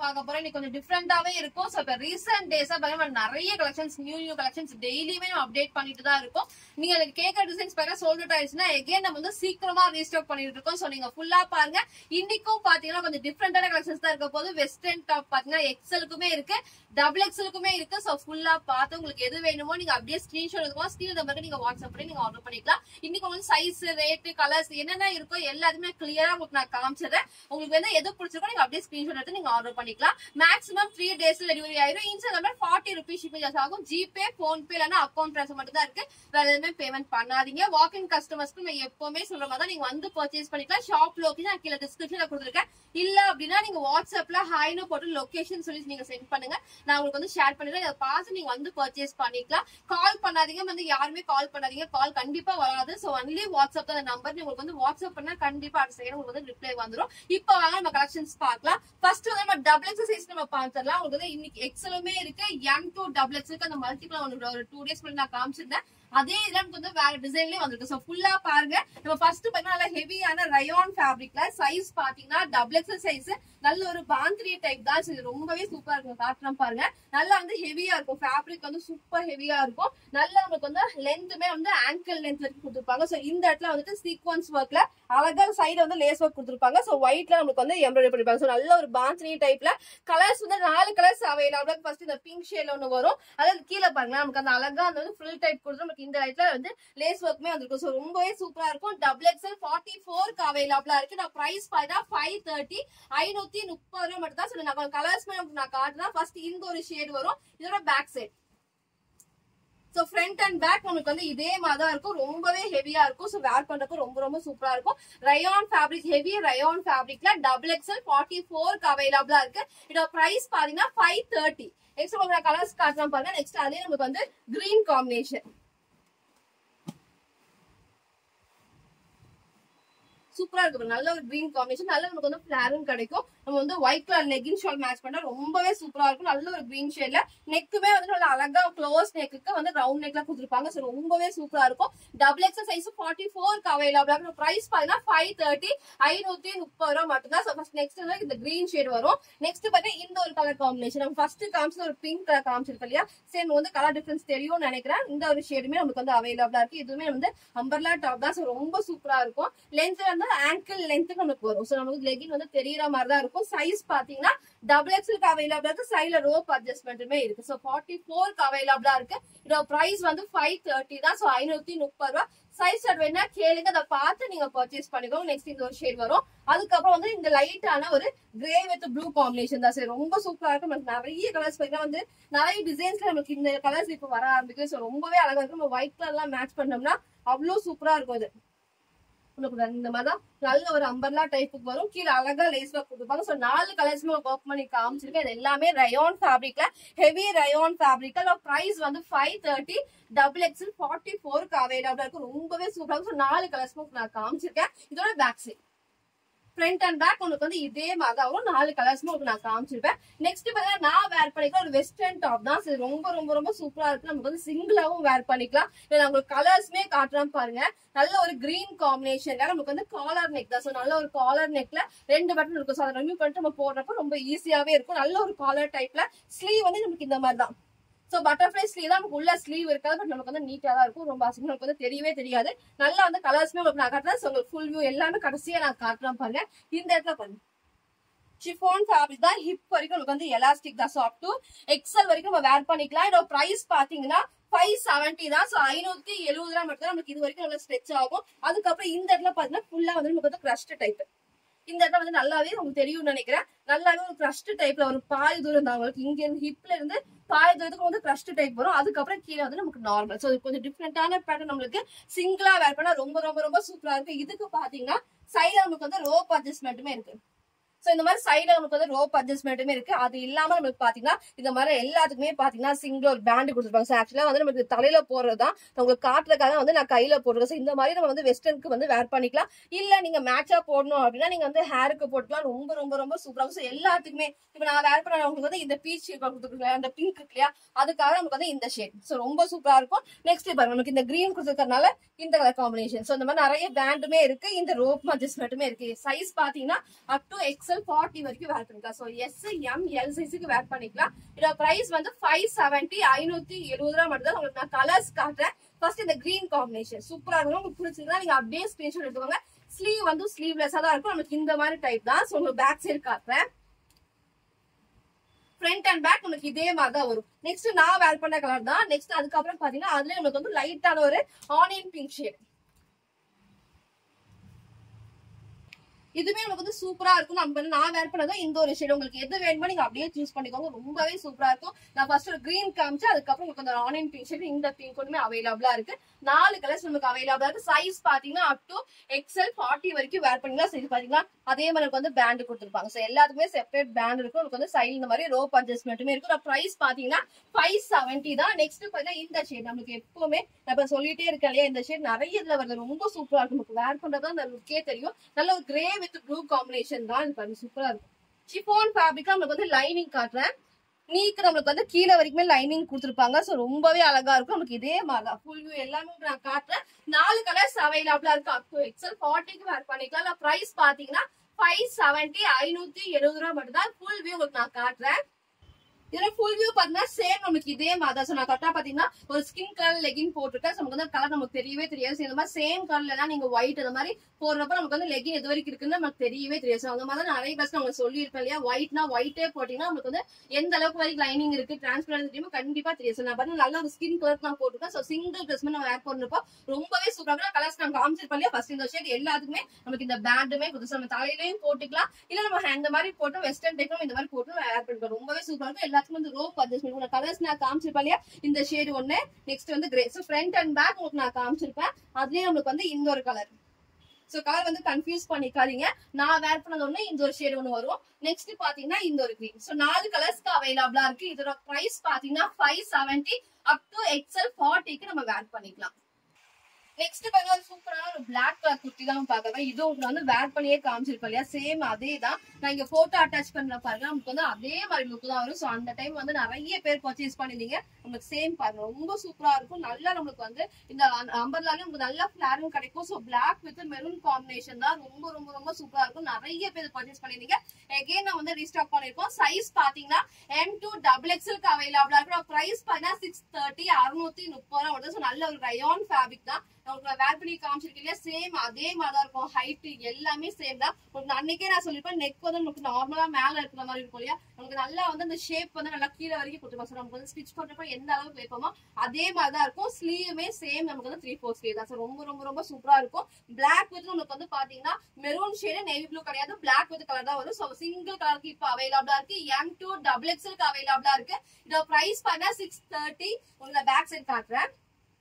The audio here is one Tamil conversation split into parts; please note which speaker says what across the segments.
Speaker 1: பார்க்க போறோம் இன்னைக்கு கொஞ்சம் டிஃப்ரெண்டாவே இருக்கும் சோ இப்ப ரீசெண்ட் டேஸா பாத்தீங்கன்னா நிறைய கலெக்ஷன்ஸ் நியூ நியூ கலெக்ஷன்ஸ் டெய்லியுமே நம்ம அப்டேட் பண்ணிட்டு தான் இருக்கோம் நீங்க அதுக்கு கேட்கற டிசைன்ஸ் பாத்தீங்கன்னா சோல்ட் அவுட் ஆயிடுச்சுன்னா எகைன் நம்ம வந்து சீக்கிரமா ரீஸ்டாக் பண்ணிட்டு இருக்கோம் சோ நீங்க ஃபுல்லா பாருங்க இன்னைக்கும் பாத்தீங்கன்னா கொஞ்சம் டிஃப்ரெண்டான கலெக்ஷன்ஸ் தான் இருக்க போது வெஸ்டர்ன் டாப் பாத்தீங்கன்னா எக்ஸலுக்குமே இருக்கு டபுள் எக்ஸலுக்குமே இருக்கு சோ ஃபுல்லா பார்த்து உங்களுக்கு எது வேணுமோ நீங்க அப்படியே ஸ்கிரீன்ஷாட் எடுத்துக்கோ ஸ்கிரீன் நம்பருக்கு நீங்க வாட்ஸ்அப் பண்ணி நீங்க ஆர்டர் பண்ணிக்கலாம் இன்னைக்கு வந்து சைஸ் ரேட் கலர்ஸ் என்னென்ன இருக்கோ எல்லாத்தையுமே கிளியரா உங்களுக்கு நான் காமிச்சிடுறேன் உங்களுக்கு வந்து எது பிடிச்சிருக்கோ நீங்க அப்படியே ஸ்கிரீன்ஷாட் எடுத்து நீங்க ஆர்டர் பண்ணிக்கலாம் மேக்ஸிமம் த்ரீ டேஸ்ல டெலிவரி ஆயிரும் Insta number forty rupees shipping charge ஆகும் ஜிபே போன் பே இல்லைன்னா அக்கௌண்ட் ட்ரான்ஸ்ஃபர் மட்டும் தான் இருக்கு வேற எதுவுமே பேமெண்ட் பண்ணாதீங்க வாக் இன் கஸ்டமர்ஸ்க்கு நான் எப்பவுமே சொல்ற மாதிரி தான் நீங்க வந்து பர்ச்சேஸ் பண்ணிக்கலாம் ஷாப் லொகேஷன் நான் கீழே டிஸ்கிரிப்ஷன்ல கொடுத்துருக்கேன் இல்ல அப்படின்னா நீங்க வாட்ஸ்அப்ல ஹாய்னு போட்டு லொகேஷன் சொல்லி நீங்க சென்ட் பண்ணுங்க நான் உங்களுக்கு வந்து ஷேர் பண்ணிடுறேன் இதை பார்த்து நீங்க வந்து பர்ச்சேஸ் பண்ணிக்கலாம் கால் பண்ணாதீங்க வந்து யாருமே கால் பண்ணாதீங்க கால் கண்டிப்பா வராது சோ ஒன்லி வாட்ஸ்அப் தான் நம்பர் உங்களுக்கு வந்து வாட்ஸ்அப் பண்ணா கண்டிப்பா அடுத்த செகண்ட் உங்களுக்கு வந்து ரிப்ளை வந்துரும் இப்போ வாங்க நம்ம கலெக்ஷன்ஸ் பார்க்கலாம் ஃபர்ஸ்ட் வந்து நம்ம டபுள் எக்ஸ் சைஸ் நம்ம பார்த்துடலாம் உங்களுக்கு வந்து இன்னைக்கு எக்ஸலுமே இருக்கு எம் டூ டபுள் எக்ஸுக்கு அந்த மல்டிபிள் உங்களுக்கு ஒரு டூ டேஸ் முன்னாடி நான் காமிச்சிருந்தேன் அதே இதுல நமக்கு வந்து வேற டிசைன்லயே வந்திருக்கு சோ ஃபுல்லா பாருங்க நம்ம ஃபர்ஸ்ட் பாத்தீங்கன்னா நல்லா ஹெவியான ரயான் ஃபேப்ரிக்ல சைஸ் பாத்தீங்கன்னா டபுள் எக்ஸல் சைஸ் நல்ல ஒரு பாந்திரி டைப் தான் இது ரொம்பவே சூப்பரா இருக்கும் காட்டுறேன் பாருங்க நல்லா வந்து ஹெவியா இருக்கும் ஃபேப்ரிக் வந்து சூப்பர் ஹெவியா இருக்கும் நல்லா நமக்கு வந்து லென்த்துமே வந்து ஆங்கிள் லென்த் வரைக்கும் கொடுத்துருப்பாங்க சோ இந்த இடத்துல வந்துட்டு சீக்வன்ஸ் ஒர்க்ல அழகா சைடு வந்து லேஸ் ஒர்க் கொடுத்துருப்பாங்க சோ ஒயிட்ல நமக்கு வந்து எம்ப்ராய்டரி பண்ணிருப்பாங்க சோ நல்ல ஒரு பாந்திரி டைப்ல கலர்ஸ் வந்து நாலு கலர்ஸ் அவைலபிள் ஃபர்ஸ்ட் இந்த பிங்க் ஷேட்ல ஒன்று வரும் அதாவது கீழே பாருங்க நமக்கு அந்த அழகா அந்த வந்து ஃபுல் டைப் கொடுத்து நமக்கு இந்த இடத்துல வந்து லேஸ் ஒர்க்குமே வந்திருக்கும் ஸோ ரொம்பவே சூப்பரா இருக்கும் டபுள் எக்ஸ்எல் ஃபார்ட்டி ஃபோருக்கு அவைலபிளா இருக்கு நான் பிரைஸ் பார்த்தா ஃபைவ் தேர்ட்டி ஐநூத்தி முப்பது ரூபா மட்டும் தான் சொல்லி நான் கலர்ஸ்மே நமக்கு நான் காட்டுறேன் ஃபர்ஸ்ட் இந்த ஒரு ஷேட் வரும் இதோட back side so front and back நமக்கு வந்து இதே மாதிரி தான் இருக்கும் ரொம்பவே ஹெவியா இருக்கும் சோ வேர் பண்றதுக்கு ரொம்ப ரொம்ப சூப்பரா இருக்கும் ரயான் ஃபேப்ரிக் ஹெவி ரயான் ஃபேப்ரிக்ல டபுள் எக்ஸ்எல் ஃபார்ட்டி ஃபோருக்கு அவைலபிளா இருக்கு இதோட பிரைஸ் பாத்தீங்கன்னா ஃபைவ் தேர்ட்டி நெக்ஸ்ட் உங்களுக்கு கலர்ஸ் காட்டுறேன் பாருங்க நெக்ஸ்ட் அதே நமக்கு வந்து கிரீன் காம்பினேஷன் சூப்பரா இருக்கு நல்ல ஒரு கிரீன் காம்பினேஷன் நல்ல நமக்கு வந்து ஃபிளாரும் கிடைக்கும் நம்ம வந்து white colour legging shawl match பண்ணா ரொம்பவே சூப்பரா இருக்கும் நல்ல ஒரு கிரீன் ஷேட்ல நெக்குமே வந்து நல்ல அழகா க்ளோஸ் நெக்குக்கு வந்து ரவுண்ட் நெக்ல கொடுத்துருப்பாங்க ஸோ ரொம்பவே சூப்பரா இருக்கும் டபுள் எக்ஸ் சைஸ் ஃபார்ட்டி ஃபோருக்கு அவைலபிளா இருக்கும் பிரைஸ் பாத்தீங்கன்னா ஃபைவ் தேர்ட்டி ஐநூத்தி முப்பது ரூபா மட்டும் தான் ஸோ ஃபர்ஸ்ட் நெக்ஸ்ட் வந்து இந்த கிரீன் ஷேட் வரும் நெக்ஸ்ட் பாத்தீங்கன்னா இந்த ஒரு கலர் காம்பினேஷன் நம்ம ஃபர்ஸ்ட் காமிச்சது ஒரு பிங்க் கலர் காமிச்சிருக்கு இல்லையா சேம் வந்து கலர் டிஃபரன்ஸ் தெரியும்னு நினைக்கிறேன் இந்த ஒரு ஷேடுமே நமக்கு வந்து அவைலபிளா இருக்கு இதுவுமே வந்து அம்பர்லா டாப் தான் ஸோ ரொம்ப சூப்பரா இருக்கும் லென்த் வந்து ஆங்கிள் லென்த்துக்கு நமக்கு வரும் ஸோ நமக்கு லெகின் வந்து தெரியற மாதிரி தான் இருக்கும் சைஸ் பாத்தீங்கன்னா டபுள் எக்ஸ்எல்க்கு அவைலபிளா இருக்கு சைட்ல ரோப் அட்ஜஸ்ட்மெண்ட்டுமே இருக்கு ஸோ ஃபார்ட்டி ஃபோருக்கு அவைலபிளா இருக்கு இதோட பிரைஸ் வந்து ஃபைவ் தேர்ட்டி தான் ஸோ ஐநூத்தி முப்பது ரூபா சைஸ் வேணா கேளுங்க அதை பார்த்து நீங்க பர்ச்சேஸ் பண்ணிக்கோங்க நெக்ஸ்ட் இந்த ஒரு ஷேட் வரும் அதுக்கப்புறம் வந்து இந்த லைட்டான ஒரு கிரே வித் ப்ளூ காம்பினேஷன் தான் சரி ரொம்ப சூப்பரா இருக்கும் நமக்கு நிறைய கலர்ஸ் பார்த்தீங்கன்னா வந்து நிறைய டிசைன்ஸ்ல நமக்கு இந்த கலர்ஸ் இப்போ வர ஆரம்பிக்குது ஸோ ரொம்பவே அழகா இருக்கும் நம்ம ஒயிட் கலர் எல்லாம் மேட்ச் பண்ணோம்னா அவ்வளோ சூப்பரா இருக்கும் இது உனக்கு இந்த மாதிரி தான் நல்ல ஒரு அம்பர்லா டைப்புக்கு வரும் கீழே அழகா லேஸ் ஒர்க் கொடுத்துருப்பாங்க ஸோ நாலு கலர்ஸ்மே ஒர்க் பண்ணி காமிச்சிருக்கேன் இது எல்லாமே ரயோன் ஃபேப்ரிக்ல ஹெவி ரயோன் ஃபேப்ரிக்ல பிரைஸ் வந்து five thirty double XL forty ஃபோருக்கு அவைலபிளா இருக்கும் ரொம்பவே சூப்பரா இருக்கும் ஸோ நாலு கலர்ஸ்மே நான் காமிச்சிருக்கேன் இதோட back side front and back உங்களுக்கு வந்து இதே மாதிரி தான் வரும் நாலு கலர்ஸ்மே உங்களுக்கு நான் காமிச்சிருப்பேன் நெக்ஸ்ட் பாத்தீங்கன்னா நான் வேர் பண்ணிக்கலாம் ஒரு வெஸ்டர்ன் டாப் தான் சரி ரொம்ப ரொம்ப ரொம்ப சூப்பரா இருக்கு நமக்கு வந்து சிங்கிளாவும் வேர் பண்ணிக்கலாம் இதுல நான் உங்களுக்கு கலர்ஸ்மே காட்டுறேன் பாருங்க நல்ல ஒரு கிரீன் காம்பினேஷன்ல நமக்கு வந்து காலர் நெக் தான் ஸோ நல்ல ஒரு காலர் நெக்ல ரெண்டு பட்டன் இருக்கும் ஸோ அதை ரிமூவ் பண்ணிட்டு நம்ம போடுறப்ப ரொம்ப ஈஸியாவே இருக்கும் நல்ல ஒரு காலர் டைப்ல ஸ்லீவ் வந்து நமக்கு இந்த மாதிரி தான் சோ பட்டர்ஃபிளை ஸ்லீவ் தான் நமக்கு உள்ள ஸ்லீவ் இருக்காது பட் நமக்கு வந்து நீட்டா தான் இருக்கும் ரொம்ப அசிங்கம் நமக்கு வந்து தெரியவே தெரியாது நல்லா வந்து கலர்ஸ்மே உங்களுக்கு நான் காட்டுறேன் ஸோ உங்களுக்கு ஃபுல் வியூ எல்லாமே கடைசியா நான் காட்டுறேன் பாருங்க இந்த இடத்துல பாருங்க ஷிஃபான் ஃபேப்ரிக் தான் ஹிப் வரைக்கும் நமக்கு வந்து எலாஸ்டிக் தான் ஸோ அப் டு எக்ஸல் வரைக்கும் நம்ம வேர் பண்ணிக்கலாம் இதோட பிரைஸ் பாத்தீங்கன்னா ஃபைவ் செவன்டி தான் ஸோ ஐநூத்தி எழுபது ரூபா மட்டும் தான் நமக்கு இது வரைக்கும் நல்லா ஸ்ட்ரெச் ஆகும் அதுக்கப்புறம் இந்த இடத்துல பாத்தீங்கன்னா ஃபுல்லா வந்து நமக்கு வந்து கிரஸ்ட் டைப் இந்த இடத்துல வந்து நல்லாவே உங்களுக்கு தெரியும்னு நினைக்கிறேன் நல்லாவே ஒரு கிரஸ்ட் டைப்ல ஒரு பாய் தூரம் தான் உங்களுக்கு இங்க இருந்து ஹிப்ல இருந்து பாய் தூரத்துக்கு வந்து கிரஸ்ட் டைப் வரும் அதுக்கப்புறம் கீழே வந்து நமக்கு நார்மல் ஸோ கொஞ்சம் டிஃப்ரெண்டான பேட்டர்ன் நம்மளுக்கு சிங்கிளா வேர் பண்ணா ரொம்ப ரொம்ப ரொம்ப சூப்பரா இருக்கு இதுக்கு பாத்தீங்கன்னா சைடுல நமக்கு வந்து ரோப் அட்ஜஸ்ட்மெண்ட்டுமே இருக்கு சோ இந்த மாதிரி சைடுல நமக்கு வந்து ரோப் அட்ஜஸ்ட்மெண்ட்டுமே இருக்கு அது இல்லாம நமக்கு பாத்தீங்கன்னா இந்த மாதிரி எல்லாத்துக்குமே பாத்தீங்கன்னா சிங்கிள் ஒரு பேண்ட் கொடுத்துருப்பாங்க ஸோ ஆக்சுவலா வந்து நமக்கு தலையில போடுறது தான் உங்களுக்கு காட்டுறதுக்காக வந்து நான் கையில போடுறேன் ஸோ இந்த மாதிரி நம்ம வந்து வெஸ்டர்னுக்கு வந்து வேர் பண்ணிக்கலாம் இல்ல நீங்க மேட்சா போடணும் அப்படின்னா நீங்க வந்து ஹேருக்கு போட்டுக்கலாம் ரொம்ப ரொம்ப ரொம்ப சூப்பரா ஸோ எல்லாத்துக்குமே இப்ப நான் வேர் பண்ண உங்களுக்கு வந்து இந்த பீச் கொடுத்துருக்கேன் அந்த பிங்க் இருக்கு இல்லையா அதுக்காக நமக்கு வந்து இந்த ஷேட் ஸோ ரொம்ப சூப்பரா இருக்கும் நெக்ஸ்ட் பாருங்க நமக்கு இந்த கிரீன் கொடுத்துருக்கறனால இந்த கலர் காம்பினேஷன் ஸோ இந்த மாதிரி நிறைய பேண்டுமே இருக்கு இந்த ரோப் அட்ஜஸ்ட்மெண்ட்டுமே இருக்கு சைஸ் பாத்தீங்கன்னா up to XL XL forty வரைக்கும் வேர் பண்ணிக்கலாம் ஸோ எஸ் எம் எல் சைஸுக்கு வேர் பண்ணிக்கலாம் இதோட பிரைஸ் வந்து ஃபைவ் செவன்ட்டி ஐநூத்தி எழுபது ரூபா மட்டும் தான் உங்களுக்கு நான் கலர்ஸ் காட்டுறேன் ஃபர்ஸ்ட் இந்த கிரீன் காம்பினேஷன் சூப்பரா இருக்கும் உங்களுக்கு பிடிச்சிருந்தா நீங்க அப்படியே ஸ்கிரீன்ஷாட் எடுத்துக்கோங்க ஸ்லீவ் வந்து ஸ்லீவ்லெஸ்ஸா தான் இருக்கும் நமக்கு இந்த மாதிரி டைப் தான் ஸோ உங்களுக்கு பேக் சைடு காட்டுறேன் ஃப்ரண்ட் அண்ட் பேக் உங்களுக்கு இதே மாதிரி தான் வரும் நெக்ஸ்ட் நான் வேர் பண்ண கலர் தான் நெக்ஸ்ட் அதுக்கப்புறம் பாத்தீங்கன்னா அதுல நமக்கு வந்து லைட்டான ஒரு ஆனியன் பிங்க் ஷேட் இதுமே நமக்கு வந்து சூப்பரா இருக்கும் நம்ம வந்து நான் வேர் பண்ணதும் இந்த ஒரு ஷேட் உங்களுக்கு எது வேணுமோ நீங்க அப்படியே சூஸ் பண்ணிக்கோங்க ரொம்பவே சூப்பரா இருக்கும் நான் ஃபர்ஸ்ட் ஒரு கிரீன் காமிச்சு அதுக்கப்புறம் உங்களுக்கு அந்த ஆனியன் பிங்க் ஷேட் இந்த பிங்க் ஒன்றுமே அவைலபிளா இருக்கு நாலு கலர்ஸ் நமக்கு அவைலபிளா இருக்கு சைஸ் பாத்தீங்கன்னா அப் டு எக்ஸ்எல் ஃபார்ட்டி வரைக்கும் வேர் பண்ணிக்கலாம் சைஸ் பாத்தீங்கன்னா அதே மாதிரி நமக்கு வந்து பேண்ட் கொடுத்துருப்பாங்க ஸோ எல்லாத்துக்குமே செப்பரேட் பேண்ட் இருக்கும் உங்களுக்கு வந்து சைடு இந்த மாதிரி ரோப் அட்ஜஸ்ட்மெண்ட்டுமே இருக்கும் ப்ரைஸ் பாத்தீங்கன்னா ஃபைவ் செவன்ட்டி தான் நெக்ஸ்ட் பாத்தீங்கன்னா இந்த ஷேட் நமக்கு எப்பவுமே நான் இப்ப சொல்லிட்டே இருக்கேன் இல்லையா இந்த ஷேட் நிறைய இதுல வருது ரொம்ப சூப்பரா இருக்கும் நமக்கு வேர் பண்றது அந்த லுக்கே தெரியும் நல்ல ஒரு கிரே வித் ப்ளூ காம்பினேஷன் தான் இது பாருங்க சூப்பரா இருக்கும் சிஃபான் ஃபேப்ரிக் நமக்கு வந்து லைனிங் காட்டுறேன் நீக்கு நம்மளுக்கு வந்து கீழே வரைக்குமே லைனிங் கொடுத்துருப்பாங்க ஸோ ரொம்பவே அழகா இருக்கும் நமக்கு இதே மாதிரி தான் ஃபுல் வியூ எல்லாமே நான் காட்டுறேன் நாலு கலர்ஸ் அவைலபிளா இருக்கு அப் டு எக்ஸல் ஃபார்ட்டிக்கு வேர் பண்ணிக்கலாம் ப்ரைஸ் பாத்தீங்கன்னா ஃபைவ் செவன்ட்டி ஐநூத்தி எழுபது ரூபா மட்டும் தான் ஃபுல் வியூ உங்களுக்கு நான் காட்டுறேன் இதுல ஃபுல் வியூ பாத்தீங்கன்னா சேம் நமக்கு இதே மாதிரி தான் நான் கரெக்டா பாத்தீங்கன்னா ஒரு ஸ்கின் கலர் லெகின் போட்டிருக்கேன் So, நமக்கு வந்து கலர் நமக்கு தெரியவே தெரியாது So, இந்த மாதிரி சேம் கலர்ல நீங்க ஒயிட் அந்த மாதிரி போடுறப்ப நமக்கு வந்து லெகின் எது வரைக்கும் இருக்குன்னு நமக்கு தெரியவே தெரியாது So, அந்த மாதிரி தான் நிறைய பஸ் நான் சொல்லியிருப்பேன் இல்லையா ஒயிட்னா ஒயிட்டே போட்டீங்கன்னா நமக்கு வந்து எந்த அளவுக்கு வரைக்கும் லைனிங் இருக்கு டிரான்ஸ்பரன்ஸ் தெரியுமோ கண்டிப்பா தெரியும் So, நான் பாத்தீங்கன்னா நல்ல ஒரு ஸ்கின் கலர் நான் போட்டிருக்கேன் ஸோ சிங்கிள் ட்ரெஸ் நம்ம வேர் பண்ணுறப்போ ரொம்பவே சூப்பராக கலர்ஸ் நான் காமிச்சிருப்பேன் இல்லையா ஃபர்ஸ்ட் இந்த ஷேட் எல்லாத்துக்குமே நமக்கு இந்த பேண்டுமே புதுசு நம்ம தலையிலையும் போட்டுக்கலாம் இல்ல நம்ம இந்த மாதிரி போட்டு வெஸ்டர்ன் டைப்ல இந்த மாதிரி போட்டு வேர் பண்ணிக்கலாம் ரொம்பவே சூப்பரா இருக்கும் எல்லாத்துக்கும் வந்து ரோப் அட்ஜஸ்ட்மெண்ட் கலர்ஸ் நான் காமிச்சிருப்பேன் இல்லையா இந்த ஷேடு ஒண்ணு நெக்ஸ்ட் வந்து grey so front and back உங்களுக்கு நான் காமிச்சிருப்பேன் அதுலயே நம்மளுக்கு வந்து இந்த ஒரு கலர் சோ கலர் வந்து கன்ஃபியூஸ் பண்ணிக்காதீங்க நான் வேர் பண்ணது ஒண்ணு இந்த ஒரு ஷேட் ஒண்ணு வரும் நெக்ஸ்ட் பாத்தீங்கன்னா இந்த ஒரு கிரீன் சோ நாலு கலர்ஸ்க்கு அவைலபிளா இருக்கு இதோட பிரைஸ் பாத்தீங்கன்னா five seventy up to XL ஃபார்ட்டிக்கு நம்ம வேர் பண்ணிக்கலாம் நெக்ஸ்ட் பாருங்க ஒரு சூப்பரான ஒரு பிளாக் கலர் குர்த்தி தான் பாக்குறேன் இது உங்களுக்கு வந்து வேர் பண்ணியே காமிச்சிருப்பேன் இல்லையா சேம் அதே தான் நான் இங்க போட்டோ அட்டாச் பண்ண பாருங்க நமக்கு வந்து அதே மாதிரி லுக் தான் வரும் சோ அந்த டைம் வந்து நிறைய பேர் பர்ச்சேஸ் பண்ணிருந்தீங்க நமக்கு சேம் பாருங்க ரொம்ப சூப்பரா இருக்கும் நல்லா நம்மளுக்கு வந்து இந்த அம்பர்லாலே நமக்கு நல்ல ஃபிளாரும் கிடைக்கும் so black with maroon combination தான் ரொம்ப ரொம்ப ரொம்ப சூப்பரா இருக்கும் நிறைய பேர் பர்ச்சேஸ் பண்ணிருந்தீங்க எகைன் நான் வந்து ரீஸ்டாக் பண்ணிருக்கோம் சைஸ் பாத்தீங்கன்னா எம் டூ டபுள் எக்ஸ்எல்க்கு அவைலபிளா இருக்கும் பிரைஸ் பாத்தீங்கன்னா சிக்ஸ் தேர்ட்டி அறுநூத்தி முப்பது ரூபா வருது ஸோ நல்ல ஒரு ரயான் ஃபேப்ரிக் தான் உங்களுக்கு நான் வேர் பண்ணி காமிச்சிருக்கேன் இல்லையா சேம் அதே மாதிரி தான் இருக்கும் ஹைட் எல்லாமே சேம் தான் உங்களுக்கு நான் அன்னைக்கே நான் சொல்லிருப்பேன் நெக் வந்து நமக்கு நார்மலா மேல இருக்கிற மாதிரி இருக்கும் இல்லையா நமக்கு நல்லா வந்து அந்த ஷேப் வந்து நல்லா கீழே வரைக்கும் கொடுத்துருப்போம் ஸோ நமக்கு வந்து ஸ்டிச் பண்றப்ப எந்த அளவுக்கு வைப்போமோ அதே மாதிரி தான் இருக்கும் ஸ்லீவுமே சேம் நமக்கு வந்து த்ரீ ஃபோர் ஸ்லீவ் தான் ஸோ ரொம்ப ரொம்ப ரொம்ப சூப்பரா இருக்கும் பிளாக் வித் நமக்கு வந்து பாத்தீங்கன்னா மெரூன் ஷேடு நேவி ப்ளூ கிடையாது பிளாக் வித் கலர் தான் வரும் ஸோ சிங்கிள் கலருக்கு இப்போ அவைலபிளா இருக்கு எம் டூ டபுள் எக்ஸ்எல்க்கு அவைலபிளா இருக்கு இதோட பிரைஸ் பார்த்தா சிக்ஸ் தேர்ட்டி உங்களுக்கு பேக் சைட் காட்டுறேன்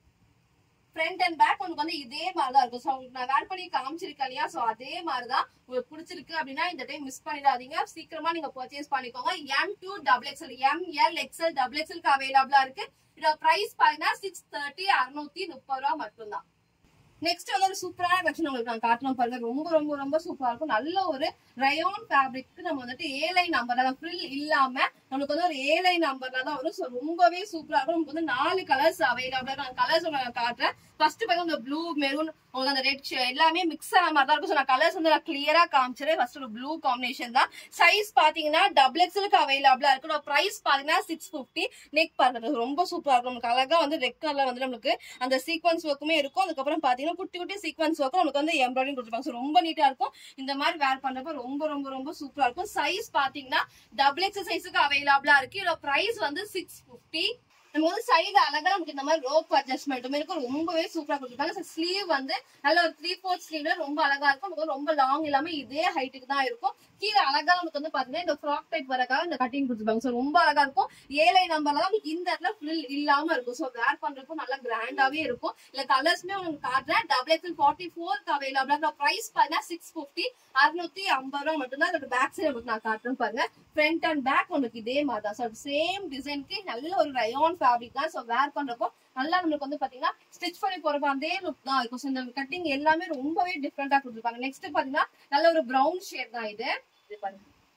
Speaker 1: ஃப்ரண்ட் அண்ட் பேக் உங்களுக்கு வந்து இதே மாதிரி தான் இருக்கும் ஸோ உங்களுக்கு நான் வேர் பண்ணி காமிச்சிருக்கேன் இல்லையா ஸோ அதே மாதிரி தான் உங்களுக்கு பிடிச்சிருக்கு அப்படின்னா இந்த டைம் மிஸ் பண்ணிடாதீங்க சீக்கிரமா நீங்க பர்ச்சேஸ் பண்ணிக்கோங்க M two double XL M L XL double எக்ஸ்எல்க்கு அவைலபிளா இருக்கு இதோட பிரைஸ் பாத்தீங்கன்னா சிக்ஸ் தேர்ட்டி அறுநூத்தி முப்பது ரூபா மட்டும்தான் நெக்ஸ்ட் வந்து ஒரு சூப்பரான கலெக்ஷன் உங்களுக்கு நான் காட்டணும் பாருங்க ரொம்ப ரொம்ப ரொம்ப சூப்பரா இருக்கும் நல்ல ஒரு ரயோன் ஃபேப்ரிக் நம்ம வந்துட்டு ஏலை நம்பர்ல தான் ஃப்ரில் இல்லாம நமக்கு வந்து ஒரு ஏலை நம்பர்ல தான் வரும் ஸோ ரொம்பவே சூப்பரா இருக்கும் நமக்கு வந்து நாலு கலர்ஸ் அவைலபிளா நான் கலர்ஸ் உங்களுக்கு காட்டுறேன் ஃபர்ஸ்ட் பாருங்க இந்த ப்ளூ மெரூன் உங்களுக்கு அந்த ரெட் எல்லாமே மிக்ஸ் ஆன மாதிரி தான் இருக்கும் ஸோ நான் கலர்ஸ் வந்து நான் கிளியரா காமிச்சிடுறேன் ஃபர்ஸ்ட் ஒரு ப்ளூ காம்பினேஷன் தான் சைஸ் பாத்தீங்கன்னா டபுள் எக்ஸ்எலுக்கு அவைலபிளா இருக்கு பிரைஸ் பாத்தீங்கன்னா சிக்ஸ் ஃபிஃப்டி நெக் பாருங்க ரொம்ப சூப்பரா இருக்கும் நமக்கு அழகா வந்து ரெட் கலர்ல வந்து நமக்கு அந்த சீக்வன்ஸ் ஒர்க்குமே இருக்கும் அதுக்கப்புறம் பாத்தீங்கன்னா குட்டி குட்டி சீக்வன்ஸ் ஒர்க்கும் நமக்கு வந்து எம்ப்ராய்டிங் கொடுத்துருப்பாங்க ஸோ ரொம்ப நீட்டா இருக்கும் இந்த மாதிரி வேர் பண்றப்ப ரொம்ப ரொம்ப ரொம்ப சூப்பரா இருக்கும் சைஸ் பாத்தீங்கன்னா டபுள் எக்ஸ் சைஸுக்கு அவைலபிளா இருக்கு இதோட பிரைஸ் வந்து சிக்ஸ் ஃபிஃப்டி நம்ம வந்து சைடு அழகா நமக்கு இந்த மாதிரி ரோப் அட்ஜஸ்ட்மெண்ட்டுமே இருக்கும் ரொம்பவே சூப்பரா கொடுத்துருப்பாங்க ஸ்லீவ் வந்து நல்ல ஒரு த்ரீ ஃபோர்த் ஸ்லீவ்ல ரொம்ப அழகா இருக்கும் நமக்கு ரொம்ப லாங் இல்லாம இதே ஹைட்டுக்கு தான் இருக்கும் கீழே அழகா நமக்கு வந்து பாத்தீங்கன்னா இந்த ஃப்ராக் டைப் வரக்காக இந்த கட்டிங் கொடுத்துருப்பாங்க ஸோ ரொம்ப அழகா இருக்கும் ஏழை நம்பர்ல தான் உங்களுக்கு இந்த இடத்துல ஃபுல் இல்லாம இருக்கும் ஸோ வேர் பண்றப்போ நல்லா கிராண்டாவே இருக்கும் இல்ல கலர்ஸ்மே உங்களுக்கு காட்டுறேன் டபுள் எக்ஸ்எல் ஃபார்ட்டி ஃபோர்க்கு அவைலபிளா பிரைஸ் பாருங்க சிக்ஸ் ஃபிஃப்டி அறுநூத்தி ஐம்பது ரூபா மட்டும்தான் அதோட பேக் சைடு உங்களுக்கு நான் காட்டுறேன் பாருங்க ஃப்ரண்ட் அண்ட் பேக் உங்களுக்கு இதே மாதிரி தான் ஸோ சேம் டிசைனுக்கு நல்ல ஒரு ரயான் ஃபேப்ரிக் தான் ஸோ வேர் பண்றப்போ நல்லா நம்மளுக்கு வந்து பாத்தீங்கன்னா ஸ்டிச் பண்ணி போறப்ப அதே லுக் தான் இருக்கும் ஸோ இந்த கட்டிங் எல்லாமே ரொம்பவே டிஃப்ரெண்டா கொடுத்துருப்பாங்க நெக்ஸ்ட் பாத்தீங்கன்னா நல்ல ஒரு ப்ரௌன் ஷேட் தான் இது இது பாருங்க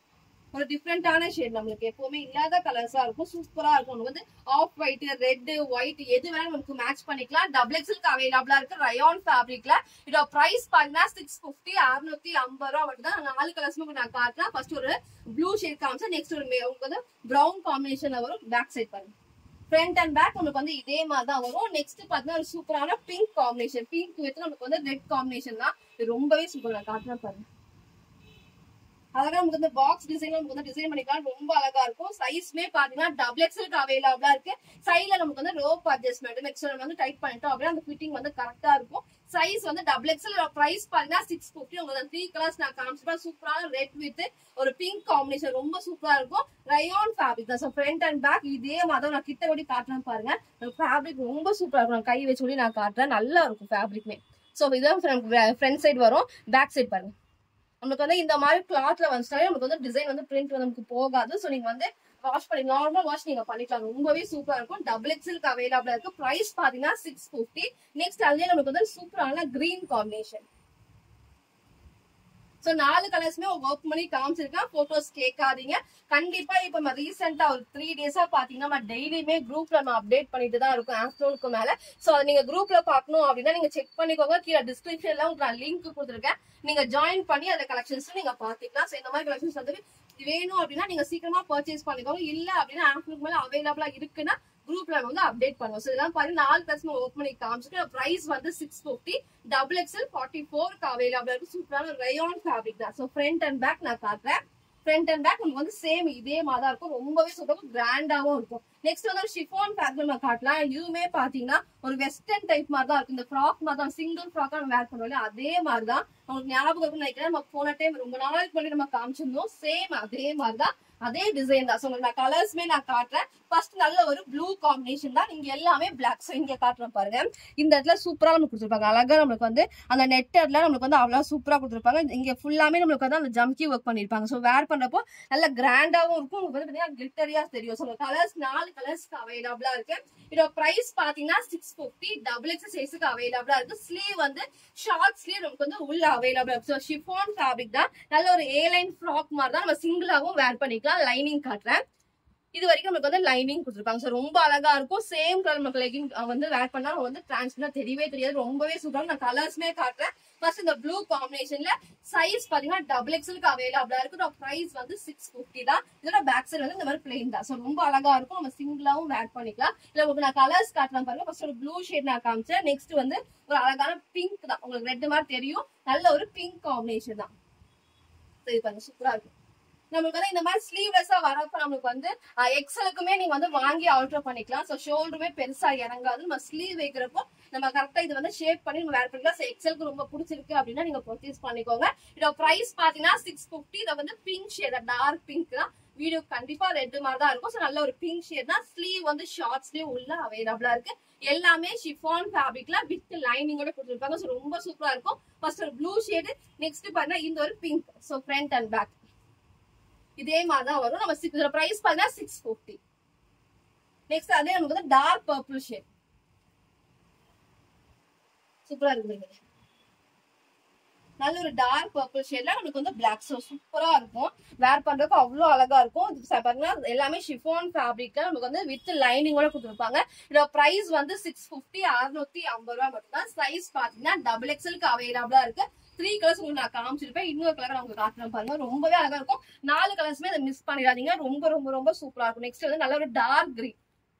Speaker 1: ஒரு டிஃப்ரெண்டான ஷேட் நம்மளுக்கு எப்பவுமே இல்லாத கலர்ஸா இருக்கும் சூப்பரா இருக்கும் நமக்கு வந்து ஆஃப் ஒயிட் ரெட் ஒயிட் எது வேணாலும் நமக்கு மேட்ச் பண்ணிக்கலாம் டபுள் எக்ஸலுக்கு அவைலபிளா இருக்கு ரயான் ஃபேப்ரிக்ல இதோட பிரைஸ் பாத்தீங்கன்னா சிக்ஸ் பிப்டி அறுநூத்தி ஐம்பது ரூபா மட்டும் தான் நாலு கலர்ஸ்மே நான் காட்டுறேன் ஃபர்ஸ்ட் ஒரு ப்ளூ ஷேட் காமிச்சா நெக்ஸ்ட் ஒரு மே- உங்களுக்கு வந்து ப்ரௌன் காம்பினேஷன்ல வரும் பேக் சைட் பாருங்க ஃப்ரண்ட் அண்ட் பேக் உங்களுக்கு வந்து இதே மாதிரி தான் வரும் நெக்ஸ்ட் பாத்தீங்கன்னா ஒரு சூப்பரான பிங்க் காம்பினேஷன் பிங்க் வித் நமக்கு வந்து ரெட் காம்பினேஷன் தான் இது ரொம்பவே சூப்பர் நான் காட்டுறேன் பாருங்க அழகா நமக்கு வந்து பாக்ஸ் டிசைன் நமக்கு வந்து டிசைன் பண்ணிக்கலாம் ரொம்ப அழகா இருக்கும் சைஸ்மே பாத்தீங்கன்னா டபுள் எக்ஸ்எல்க்கு அவைலபிளா இருக்கு சைட்ல நமக்கு வந்து ரோப் அட்ஜஸ்ட்மெண்ட் எக்ஸ்எல் வந்து டைட் பண்ணிட்டோம் அப்படியே அந்த ஃபிட்டிங் வந்து கரெக்டா இருக்கும் சைஸ் வந்து டபுள் எக்ஸ்எல் பிரைஸ் பாத்தீங்கன்னா சிக்ஸ் பிப்டி உங்களுக்கு த்ரீ கலர்ஸ் நான் காமிச்சிருப்பேன் சூப்பரான ரெட் வித் ஒரு பிங்க் காம்பினேஷன் ரொம்ப சூப்பரா இருக்கும் ரயான் ஃபேப்ரிக் தான் ஸோ ஃப்ரண்ட் அண்ட் பேக் இதே மாதிரி நான் கிட்ட ஓடி காட்டுறேன் பாருங்க ஃபேப்ரிக் ரொம்ப சூப்பரா இருக்கும் நான் கை வச்சு ஓடி நான் காட்டுறேன் நல்லா இருக்கும் ஃபேப்ரிக்மே ஸோ இதுதான் ஃப்ரண்ட் சைடு வரும் பேக் சைடு பாருங்க நமக்கு வந்து இந்த மாதிரி கிளாத்ல வந்துச்சுனாலே நமக்கு வந்து டிசைன் வந்து பிரிண்ட் வந்து நமக்கு போகாது ஸோ நீங்க வந்து வாஷ் பண்ணி நார்மல் வாஷ் நீங்க பண்ணிக்கலாம் ரொம்பவே சூப்பரா இருக்கும் டபுள் எக்ஸலுக்கு அவைலபிளா இருக்கு பிரைஸ் பாத்தீங்கன்னா சிக்ஸ் பிப்டி நெக்ஸ்ட் அதுலயே நமக்கு வந்து சூப்பரான கிரீன் காம்பினேஷன் சோ நாலு கலர்ஸ்மே ஒர்க் பண்ணி காமிச்சிருக்கேன் போட்டோஸ் கேட்காதீங்க கண்டிப்பா இப்ப நம்ம ரீசெண்டா ஒரு த்ரீ டேஸா பாத்தீங்கன்னா நம்ம டெய்லியுமே குரூப்ல நம்ம அப்டேட் பண்ணிட்டு தான் இருக்கும் ஆஃப்டர்நூனுக்கு மேல சோ அதை நீங்க குரூப்ல பார்க்கணும் அப்படின்னா நீங்க செக் பண்ணிக்கோங்க கீழே டிஸ்கிரிப்ஷன்ல உங்களுக்கு நான் லிங்க் கொடுத்துருக்கேன் நீங்க ஜாயின் பண்ணி அந்த கலெக்ஷன்ஸ் நீங்க பாத்துக்கலாம் சோ இந்த மாதிரி கலெக்ஷன்ஸ் வந்து வேணும் அப்படின்னா நீங்க சீக்கிரமா பர்ச்சேஸ் பண்ணிக்கோங்க இல்ல அப்படின்னா ஆஃப்டர்நூன் மேல அவைலபிளா இருக்குன்னா குரூப்ல வந்து அப்டேட் பண்ணுவோம் ஸோ இதெல்லாம் பாருங்க நாலு கஸ்டமர் ஓப்பன் பண்ணி காமிச்சிட்டு பிரைஸ் வந்து six fifty double XL forty ஃபோருக்கு அவைலபிளா இருக்கு சூப்பரான ரயான் ஃபேப்ரிக் தான் ஸோ ஃப்ரண்ட் அண்ட் பேக் நான் காட்டுறேன் ஃப்ரண்ட் அண்ட் பேக் உங்களுக்கு வந்து சேம் இதே மாதிரி தான் இருக்கும் ரொம்பவே சூப்பராக கிராண்டாவும் இருக்கும் நெக்ஸ்ட் வந்து ஒரு ஷிஃபான் ஃபேப்ரிக் நம்ம காட்டலாம் இதுவுமே பாத்தீங்கன்னா ஒரு வெஸ்டர்ன் டைப் மாதிரி தான் இருக்கும் இந்த ஃப்ராக் மாதிரி தான் சிங்கிள் ஃப்ராக்கா நம்ம வேர் பண்ணுவோம் அதே மாதிரி தான் உங்களுக்கு ஞாபகம் இருக்கும்னு நினைக்கிறேன் நம்ம போன டைம் ரொம்ப நாளைக்கு முன்னாடி நம்ம காமிச்சிருந்தோம் சேம் அதே மாதிரி தான் அதே டிசைன் தான் ஸோ உங்களுக்கு நான் கலர்ஸ்மே நான் காட்டுறேன் ஃபர்ஸ்ட் நல்ல ஒரு ப்ளூ காம்பினேஷன் தான் நீங்க எல்லாமே பிளாக் ஸோ இங்க காட்டுறேன் பாருங்க இந்த இடத்துல சூப்பரா நமக்கு கொடுத்துருப்பாங்க அழகா நம்மளுக்கு வந்து அந்த நெட்டர்ல நம்மளுக்கு வந்து அவ்வளவு சூப்பரா கொடுத்துருப்பாங்க இங்க ஃபுல்லாமே நம்மளுக்கு வந்து அந்த ஜம்கி ஒர்க் பண்ணிருப்பாங்க ஸோ வேர் பண்றப்போ நல்ல கிராண்டாவும் இருக்கும் உங்களுக்கு வந்து பாத்தீங்கன்னா கிளிட்டரியா தெரியும் ஸோ கலர்ஸ் நாலு கலர்ஸ்க்கு அவைலபிளா இருக்கு இதோட பிரைஸ் பாத்தீங்கன்னா சிக்ஸ் பிப்டி டபுள் எக்ஸ் சைஸுக்கு அவைலபிளா இருக்கு ஸ்லீவ் வந்து ஷார்ட் ஸ்லீவ் நமக்கு வந்து உள்ள அவைலபிளா இருக்கு ஸோ ஷிஃபான் ஃபேப்ரிக் தான் நல்ல ஒரு ஏ லைன் ஃப்ராக் மாதிரி தான் நம்ம சிங்கிளாவும் வேர் பண்ணிக்கலாம் லைனிங் காட்டுறேன் இது வரைக்கும் நமக்கு வந்து லைனிங் கொடுத்துருப்பாங்க ஸோ ரொம்ப அழகா இருக்கும் சேம் கலர் நமக்கு லெகிங் வந்து வேர் பண்ணா நமக்கு வந்து டிரான்ஸ்பரா தெரியவே தெரியாது ரொம்பவே சூப்பரா நான் கலர்ஸ்மே காட்டுறேன் ஃபர்ஸ்ட் இந்த ப்ளூ காம்பினேஷன்ல சைஸ் பாத்தீங்கன்னா டபுள் எக்ஸ்எலுக்கு அவைலபிளா இருக்கு பிரைஸ் வந்து சிக்ஸ் பிப்டி தான் இதோட பேக் சைடு வந்து இந்த மாதிரி பிளெயின் தான் ஸோ ரொம்ப அழகா இருக்கும் நம்ம சிங்கிளாவும் வேர் பண்ணிக்கலாம் இல்ல உங்களுக்கு நான் கலர்ஸ் காட்டுறேன் பாருங்க ஃபர்ஸ்ட் ஒரு ப்ளூ ஷேட் நான் காமிச்சேன் நெக்ஸ்ட் வந்து ஒரு அழகான பிங்க் தான் உங்களுக்கு ரெட் மாதிரி தெரியும் நல்ல ஒரு பிங்க் காம்பினேஷன் தான் சரி பாருங்க சூப்பரா இருக்கும் நம்மளுக்கு வந்து இந்த மாதிரி ஸ்லீவ்லெஸ்ஸா வரப்ப நம்மளுக்கு வந்து எக்ஸலுக்குமே நீங்க வந்து வாங்கி ஆல்டர் பண்ணிக்கலாம் ஸோ ஷோல்டருமே பெருசா இறங்காது நம்ம ஸ்லீவ் வைக்கிறப்போ நம்ம கரெக்டா இது வந்து ஷேப் பண்ணி நம்ம வேர் பண்ணிக்கலாம் ஸோ எக்ஸலுக்கு ரொம்ப பிடிச்சிருக்கு அப்படின்னா நீங்க பர்ச்சேஸ் பண்ணிக்கோங்க இதோட பிரைஸ் பாத்தீங்கன்னா சிக்ஸ் பிப்டி இதை வந்து பிங்க் ஷேட் டார்க் பிங்க் தான் வீடியோ கண்டிப்பா ரெட் மாதிரி தான் இருக்கும் ஸோ நல்ல ஒரு பிங்க் ஷேட் தான் ஸ்லீவ் வந்து ஷார்ட் ஸ்லீவ் உள்ள அவைலபிளா இருக்கு எல்லாமே ஷிஃபான் ஃபேப்ரிக்ல வித் லைனிங்கோட கொடுத்துருப்பாங்க ஸோ ரொம்ப சூப்பரா இருக்கும் ஃபர்ஸ்ட் ஒரு ப்ளூ ஷேடு நெக்ஸ்ட் பாத்தீங்கன்னா இந்த ஒரு pink so front and back இதே மாதிரி தான் வரும் நம்ம சிக்ஸ் இதோட பிரைஸ் பாத்தீங்கன்னா சிக்ஸ் ஃபிஃப்டி நெக்ஸ்ட் அதே நமக்கு வந்து டார்க் பர்பிள் ஷேட் சூப்பரா இருக்கு நல்ல ஒரு டார்க் பர்பிள் ஷேட்ல நமக்கு வந்து பிளாக் ஸோ சூப்பரா இருக்கும் வேர் பண்றதுக்கு அவ்வளோ அழகா இருக்கும் இது ச- பாத்தீங்கன்னா எல்லாமே ஷிஃபான் ஃபேப்ரிக்ல நமக்கு வந்து வித் லைனிங்கோட கொடுத்துருப்பாங்க இதோட பிரைஸ் வந்து சிக்ஸ் ஃபிஃப்டி அறுநூத்தி ஐம்பது ரூபா மட்டும் தான் சைஸ் பாத்தீங்கன்னா டபுள் எக்ஸ்எலுக்கு அவைலபிளா இருக்கு த்ரீ கலர்ஸ் உங்களுக்கு நான் காமிச்சிருப்பேன் இன்னொரு கலர் நான் உங்களுக்கு காட்டுறேன் பாருங்க ரொம்பவே அழகா இருக்கும் நாலு கலர்ஸ்மே அதை மிஸ் பண்ணிடாதீங்க ரொம்ப ரொம்ப ரொம்ப சூப்பரா இருக்கும் நெக்ஸ்ட் வந்து நல்ல ஒரு டார்க் கிரீன்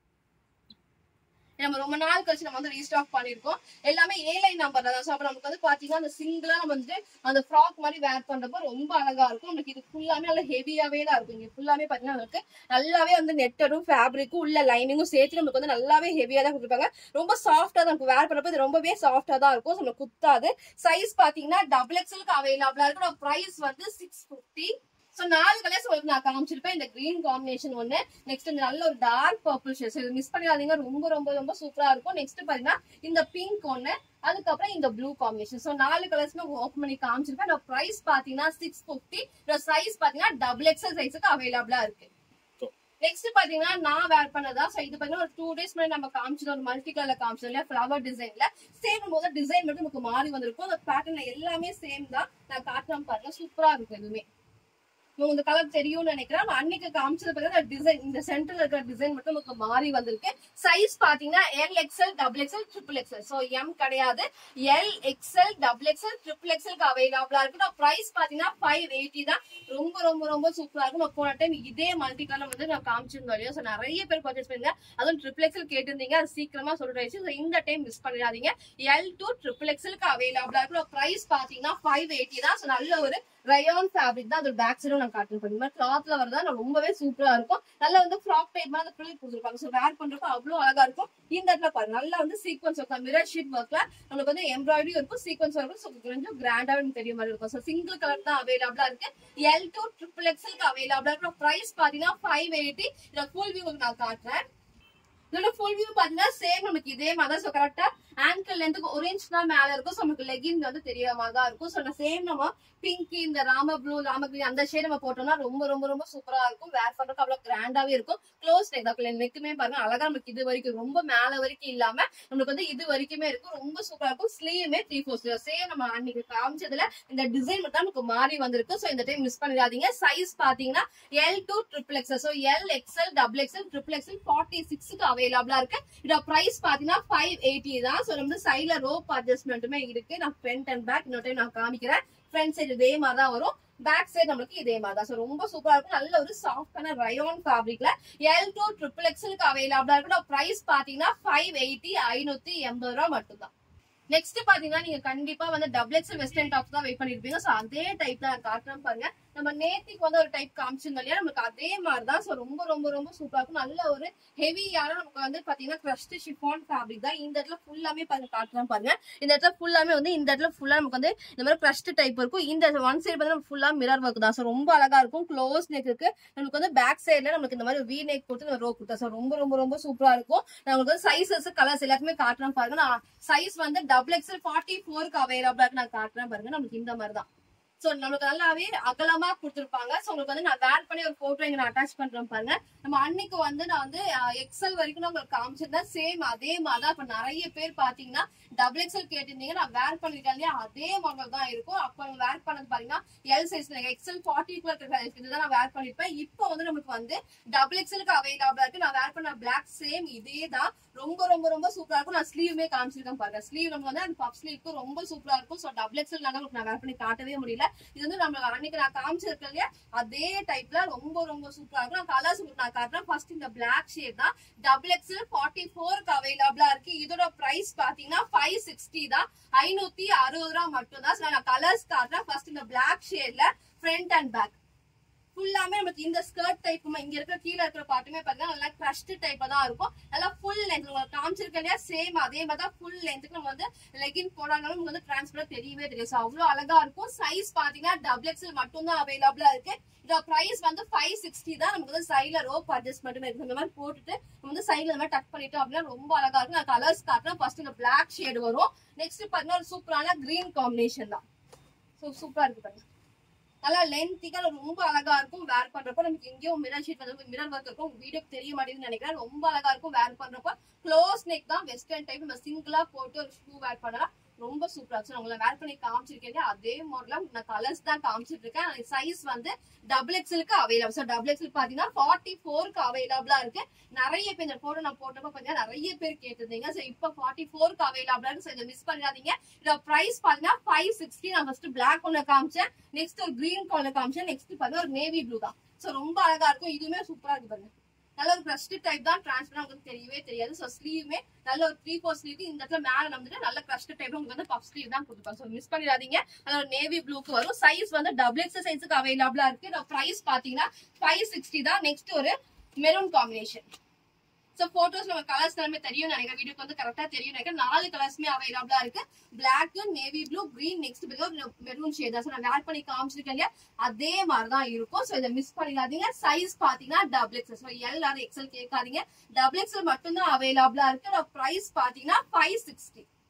Speaker 1: நம்ம ரொம்ப நாள் கழிச்சு நம்ம வந்து ரீஸ்டாக் பண்ணிருக்கோம் எல்லாமே ஏ லைன் நம்பர் தான் ஸோ அப்போ நமக்கு வந்து பாத்தீங்கன்னா அந்த சிங்கிளா நம்ம வந்து அந்த ஃப்ராக் மாதிரி வேர் பண்றப்போ ரொம்ப அழகா இருக்கும் நமக்கு இது ஃபுல்லாமே நல்ல ஹெவியாவே தான் இருக்கும் இங்க ஃபுல்லாமே பாத்தீங்கன்னா நமக்கு நல்லாவே வந்து நெட்டரும் ஃபேப்ரிக்கும் உள்ள லைனிங்கும் சேர்த்து நமக்கு வந்து நல்லாவே ஹெவியா தான் கொடுத்துருப்பாங்க ரொம்ப சாஃப்டா தான் இருக்கும் வேர் பண்றப்போ இது ரொம்பவே சாஃப்டா தான் இருக்கும் ஸோ நமக்கு குத்தாது சைஸ் பாத்தீங்கன்னா டபுள் எக்ஸ்எலுக்கு அவைலபிளா இருக்கும் பிரைஸ் வந்து சிக்ஸ் ஃபிஃப்டி சோ நாலு கலர்ஸ் உங்களுக்கு நான் காமிச்சிருப்பேன் இந்த கிரீன் காம்பினேஷன் ஒண்ணு நெக்ஸ்ட் இந்த நல்ல ஒரு டார்க் பர்பிள் ஷேட் இது மிஸ் பண்ணிடாதீங்க ரொம்ப ரொம்ப ரொம்ப சூப்பரா இருக்கும் நெக்ஸ்ட் பாத்தீங்கன்னா இந்த பிங்க் ஒண்ணு அதுக்கப்புறம் இந்த ப்ளூ காம்பினேஷன் சோ நாலு கலர்ஸ்மே ஓப்பன் பண்ணி காமிச்சிருப்பேன் நான் பிரைஸ் பாத்தீங்கன்னா சிக்ஸ் பிப்டி சைஸ் பாத்தீங்கன்னா டபுள் எக்ஸல் சைஸுக்கு அவைலபிளா இருக்கு நெக்ஸ்ட் பாத்தீங்கன்னா நான் வேர் பண்ணதா சோ இது பாத்தீங்கன்னா ஒரு டூ டேஸ் முன்னாடி நம்ம காமிச்சது ஒரு மல்டி கலர்ல காமிச்சது இல்லையா ஃபிளவர் டிசைன்ல சேம் போது டிசைன் மட்டும் நமக்கு மாறி வந்திருக்கும் அந்த பேட்டர்ன் எல்லாமே சேம் தான் நான் காட்டுறேன் பாருங்க சூப்பரா இருக்கும் எதுவுமே உங்களுக்கு இந்த கலர் தெரியும்னு நினைக்கிறேன் நம்ம அன்னைக்கு காமிச்சது பார்த்தா டிசைன் இந்த சென்டர்ல இருக்கிற டிசைன் மட்டும் நமக்கு மாறி வந்திருக்கு சைஸ் பாத்தீங்கன்னா L XL double XL triple XL so M கிடையாது L XL double XL triple எக்ஸ்எல்க்கு அவைலபிளா இருக்கு நான் பிரைஸ் பாத்தீங்கன்னா ஃபைவ் எயிட்டி தான் ரொம்ப ரொம்ப ரொம்ப சூப்பரா இருக்கும் நான் போன டைம் இதே மல்டி கலர் வந்து நான் காமிச்சிருந்தோம் இல்லையா ஸோ நிறைய பேர் பர்ச்சேஸ் பண்ணுங்க அதுவும் ட்ரிபிள் எக்ஸ்எல் கேட்டிருந்தீங்க அது சீக்கிரமா சொல்லிடுச்சு ஸோ இந்த டைம் மிஸ் பண்ணிடாதீங்க எல் டூ ட்ரிபிள் எக்ஸ்எல்க்கு அவைலபிளா இருக்கு பிரைஸ் பாத்தீங்கன்னா ஃபைவ் எயிட்டி தான் ஸோ நல்ல ஒரு ரயான் ஃபேப்ரிக் தான் அது பேக் சைடும் நான் காட்டுறேன் இந்த மாதிரி கிளாத்ல வரதா ரொம்பவே சூப்பரா இருக்கும் நல்லா வந்து ஃப்ராக் டைப் மாதிரி ஃபில் கொடுத்துருப்பாங்க ஸோ வேர் பண்றப்ப அவ்வளவு அழகா இருக்கும் இந்த இடத்துல பாருங்க நல்லா வந்து சீக்வன்ஸ் ஒர்க் மிரர் ஷீட் ஒர்க்ல நம்மளுக்கு வந்து எம்ப்ராய்டரி இருக்கும் சீக்வன்ஸ் இருக்கும் ஸோ கொஞ்சம் கிராண்டாவும் தெரிய மாதிரி இருக்கும் ஸோ சிங்கிள் கலர் தான் அவைலபிளா இருக்கு எல் டூ ட்ரிபிள் எக்ஸ்எல்க்கு அவைலபிளா இருக்கு பிரைஸ் பாத்தீங்கன்னா ஃபைவ் எயிட்டி இதை ஃபுல் வியூ நான் காட்டுறேன் இதோட ஃபுல் வியூ பாத்தீங்கன்னா சேம் நமக்கு இதே மாதிரி தான் ஸோ கரெக்டா ஆங்கிள் லென்த்துக்கு ஒரு இன்ச் தான் மேல இருக்கும் ஸோ நமக்கு லெகின் வந்து தெரியற மாதிரி தான் இருக்கும் ஸோ சேம் நம்ம பிங்க் இந்த ராம ப்ளூ ராம கிரீன் அந்த ஷேட் நம்ம போட்டோம்னா ரொம்ப ரொம்ப ரொம்ப சூப்பரா இருக்கும் வேர் பண்றதுக்கு அவ்வளவு கிராண்டாவே இருக்கும் க்ளோஸ் நெக் தான் நெக்குமே பாருங்க அழகா நமக்கு இது வரைக்கும் ரொம்ப மேல வரைக்கும் இல்லாம நம்மளுக்கு வந்து இது வரைக்குமே இருக்கும் ரொம்ப சூப்பரா இருக்கும் ஸ்லீவுமே த்ரீ ஃபோர் ஸ்லீவ் சேம் நம்ம அன்னைக்கு காமிச்சதுல இந்த டிசைன் மட்டும் நமக்கு மாறி வந்திருக்கு ஸோ இந்த டைம் மிஸ் பண்ணிடாதீங்க சைஸ் பாத்தீங்கன்னா L two triple XL so L XL double XL triple XL forty சிக்ஸ்க்கு அவைலபிளா இருக்கு இதோட பிரைஸ் பாத்தீங்கன்னா ஃபைவ் எயிட்டி தான் ஸோ நம்ம சைட்ல ரோப் அட்ஜஸ்ட்மெண்ட்டுமே இருக்கு நான் ஃப்ரண்ட் அண்ட் பேக் இன்னொரு டைம் நான் காமிக்கிறேன் ஃப்ரண்ட் சைடு இதே மாதிரி தான் வரும் பேக் சைடு நம்மளுக்கு இதே மாதிரி தான் ஸோ ரொம்ப சூப்பரா இருக்கும் நல்ல ஒரு சாஃப்டான ரயோன் ஃபேப்ரிக்ல எல் டூ ட்ரிபிள் எக்ஸ்எலுக்கு அவைலபிளா இருக்கும் பிரைஸ் பாத்தீங்கன்னா ஃபைவ் எயிட்டி ஐநூத்தி எண்பது ரூபா மட்டும்தான் நெக்ஸ்ட் பாத்தீங்கன்னா நீங்க கண்டிப்பா வந்து டபுள் எக்ஸ்எல் வெஸ்டர்ன் டாப் தான் வெயிட் பண்ணிருப்பீங்க சோ அதே டைப்ல நான் காட்டுறேன் பாருங்க நம்ம நேத்திக்கு வந்து ஒரு டைப் காமிச்சிருந்தோம் இல்லையா நமக்கு அதே மாதிரி தான் ஸோ ரொம்ப ரொம்ப ரொம்ப சூப்பரா இருக்கும் நல்ல ஒரு ஹெவியான நமக்கு வந்து பாத்தீங்கன்னா கிரஸ்ட் ஷிஃபான் ஃபேப்ரிக் தான் இந்த இடத்துல ஃபுல்லாமே பாருங்க காட்டுறேன் பாருங்க இந்த இடத்துல ஃபுல்லாமே வந்து இந்த இடத்துல ஃபுல்லா நமக்கு வந்து இந்த மாதிரி கிரஸ்ட் டைப் இருக்கும் இந்த ஒன் சைடு வந்து ஃபுல்லா மிரர் ஒர்க் தான் ஸோ ரொம்ப அழகா இருக்கும் க்ளோஸ் நெக் இருக்கு நமக்கு வந்து பேக் சைடுல நமக்கு இந்த மாதிரி வி நெக் கொடுத்து ரோ கொடுத்தா ஸோ ரொம்ப ரொம்ப ரொம்ப சூப்பரா இருக்கும் நான் உங்களுக்கு வந்து சைசஸ் கலர்ஸ் எல்லாத்துமே காட்டுறேன் பாருங்க நான் சைஸ் வந்து டபுள் எக்ஸ்எல் ஃபார்ட்டி ஃபோருக்கு அவைலபிளா இருக்கு நான் காட்டுறேன் பாருங்க நமக்கு இந்த மாதிரி தான் சோ நமக்கு நல்லாவே அகலமா கொடுத்துருப்பாங்க சோ உங்களுக்கு வந்து நான் வேர் பண்ணி ஒரு போட்டோ இங்க நான் அட்டாச் பண்றேன் பாருங்க நம்ம அன்னைக்கு வந்து நான் வந்து எக்ஸல் வரைக்கும் நான் உங்களுக்கு காமிச்சிருந்தேன் சேம் அதே மாதிரி தான் இப்ப நிறைய பேர் பாத்தீங்கன்னா டபுள் எக்ஸல் கேட்டிருந்தீங்க நான் வேர் பண்ணிருக்கேன் இல்லையா அதே மாடல் தான் இருக்கும் அப்ப வேர் பண்ணது பாத்தீங்கன்னா எல் சைஸ்ல எக்ஸல் ஃபார்ட்டி இதுதான் நான் வேர் பண்ணிருப்பேன் இப்போ வந்து நமக்கு வந்து டபுள் எக்ஸலுக்கு அவைலபிளா இருக்கு நான் வேர் பண்ண பிளாக் சேம் இதே தான் ரொம்ப ரொம்ப ரொம்ப சூப்பரா இருக்கும் நான் ஸ்லீவுமே காமிச்சிருக்கேன் பாருங்க ஸ்லீவ் நம்ம வந்து அந்த பப் ஸ்லீவ்க்கு ரொம்ப சூப்பரா இருக்கும் ஸோ டபுள் எக்ஸல் உங்களுக்கு நான் வேர் பண்ணி காட்டவே முடியல இது வந்து நம்ம அன்னைக்கு நான் காமிச்சிருக்கேன் இல்லையா அதே டைப்ல ரொம்ப ரொம்ப சூப்பரா இருக்கும் நான் கலர்ஸ் உங்களுக்கு நான் காட்டுறேன் ஃபர்ஸ்ட் இந்த பிளாக் ஷேட் தான் டபுள் எக்ஸ்எல் ஃபார்ட்டி ஃபோருக்கு அவைலபிளா இருக்கு இதோட பிரைஸ் பாத்தீங்கன்னா ஃபைவ் சிக்ஸ்டி தான் ஐநூத்தி அறுபது ரூபா மட்டும் தான் நான் கலர்ஸ் காட்டுறேன் ஃபர்ஸ்ட் இந்த பிளாக் ஷேட்ல ஃப்ரண்ட் அண்ட் பேக் ஃபுல்லாமே நமக்கு இந்த ஸ்கர்ட் டைப் இங்க இருக்கிற கீழே இருக்கிற பாட்டுமே பாத்தீங்கன்னா நல்லா கிரஷ்ட் டைப்ல தான் இருக்கும் நல்லா ஃபுல் லென்த் உங்களுக்கு காமிச்சிருக்கேன் இல்லையா சேம் அதே மாதிரி தான் ஃபுல் லென்த்துக்கு நம்ம வந்து லெகின் போடாங்களும் நமக்கு வந்து டிரான்ஸ்பரா தெரியவே தெரியும் ஸோ அவ்வளவு அழகா இருக்கும் சைஸ் பாத்தீங்கன்னா டபுள் எக்ஸ்எல் மட்டும் தான் அவைலபிளா இருக்கு இதோட பிரைஸ் வந்து ஃபைவ் சிக்ஸ்டி தான் நமக்கு வந்து சைட்ல ரோப் அட்ஜஸ்ட் மட்டுமே இருக்கு இந்த மாதிரி போட்டுட்டு நம்ம வந்து சைட்ல இந்த மாதிரி டக் பண்ணிட்டோம் அப்படின்னா ரொம்ப அழகா இருக்கும் நான் கலர்ஸ் காட்டுறேன் ஃபர்ஸ்ட் இந்த பிளாக் ஷேடு வரும் நெக்ஸ்ட் பாத்தீங்கன்னா ஒரு சூப்பரான கிரீன் காம்பினேஷன் தான் ஸோ சூப்பரா இருக்கு பாருங்க நல்லா லென்த்திக்கா ரொம்ப அழகா இருக்கும் வேர் பண்றப்போ நமக்கு எங்கேயும் மிரர் ஷீட் வந்து மிரர் ஒர்க் இருக்கும் வீடியோ தெரிய மாட்டேங்குதுன்னு நினைக்கிறேன் ரொம்ப அழகா இருக்கும் வேர் பண்றப்போ க்ளோஸ் நெக் தான் வெஸ்டர்ன் டைப் நம்ம சிங்கிளா போட்டு ஒரு ஷூ வேர் பண்ணலாம் ரொம்ப சூப்பரா இருந்துச்சு நான் உங்களை வேர் பண்ணி காமிச்சிருக்கேன் அதே மாடலா நான் கலர்ஸ் தான் காமிச்சிட்டு இருக்கேன் சைஸ் வந்து டபுள் எக்ஸ்எலுக்கு அவைலபிள் ஸோ டபுள் எக்ஸ்எல் பாத்தீங்கன்னா ஃபார்ட்டி ஃபோருக்கு அவைலபிளா இருக்கு நிறைய பேர் இந்த போட்டோ நான் போட்டப்ப பாத்தீங்கன்னா நிறைய பேர் கேட்டிருந்தீங்க ஸோ இப்போ ஃபார்ட்டி ஃபோருக்கு அவைலபிளா இருக்கு ஸோ இதை மிஸ் பண்ணிடாதீங்க இதோட பிரைஸ் பாத்தீங்கன்னா ஃபைவ் சிக்ஸ்டி நான் ஃபர்ஸ்ட் பிளாக் ஒன்று காமிச்சேன் நெக்ஸ்ட் ஒரு கிரீன் கலர் காமிச்சேன் நெக்ஸ்ட் பாத்தீங்கன்னா ஒரு நேவி ப்ளூ தான் ஸோ ரொம்ப அழகா இருக்கும் இதுவுமே சூப்பரா இருக்கு பாருங்க நல்ல ஒரு கிரஸ்ட் டைப் தான் டிரான்ஸ்பரா உங்களுக்கு தெரியவே தெரியாது ஸோ ஸ்லீவுமே நல்ல ஒரு த்ரீ ஃபோர் ஸ்லீவ் இந்த இடத்துல மேல வந்துட்டு நல்ல கிரஸ்ட் டைப் உங்களுக்கு வந்து பஃப் ஸ்லீவ் தான் கொடுத்துருப்பாங்க ஸோ மிஸ் பண்ணிடாதீங்க அதோட நேவி ப்ளூக்கு வரும் சைஸ் வந்து டபுள் எக்ஸ் சைஸுக்கு அவைலபிளா இருக்கு பிரைஸ் பாத்தீங்கன்னா ஃபைவ் சிக்ஸ்டி தான் நெக்ஸ்ட் ஒரு மெரூன் காம்பினேஷன் சோ போட்டோஸ் நம்ம கலர்ஸ் எல்லாமே தெரியும் நினைக்கிறேன் வீடியோக்கு வந்து கரெக்டா தெரியும் நினைக்கிறேன் நாலு கலர்ஸ்மே அவைலபிளா இருக்கு black navy blue green next maroon shade தான் நான் வேர் பண்ணி காமிச்சிருக்கேன் இல்லையா அதே மாதிரி தான் இருக்கும் சோ இதை மிஸ் பண்ணிடாதீங்க சைஸ் பாத்தீங்கன்னா double XL so L or XL கேட்காதீங்க டபுள் எக்ஸல் மட்டும் தான் அவைலபிளா இருக்கு பிரைஸ் பாத்தீங்கன்னா ஃபைவ் சிக்ஸ்டி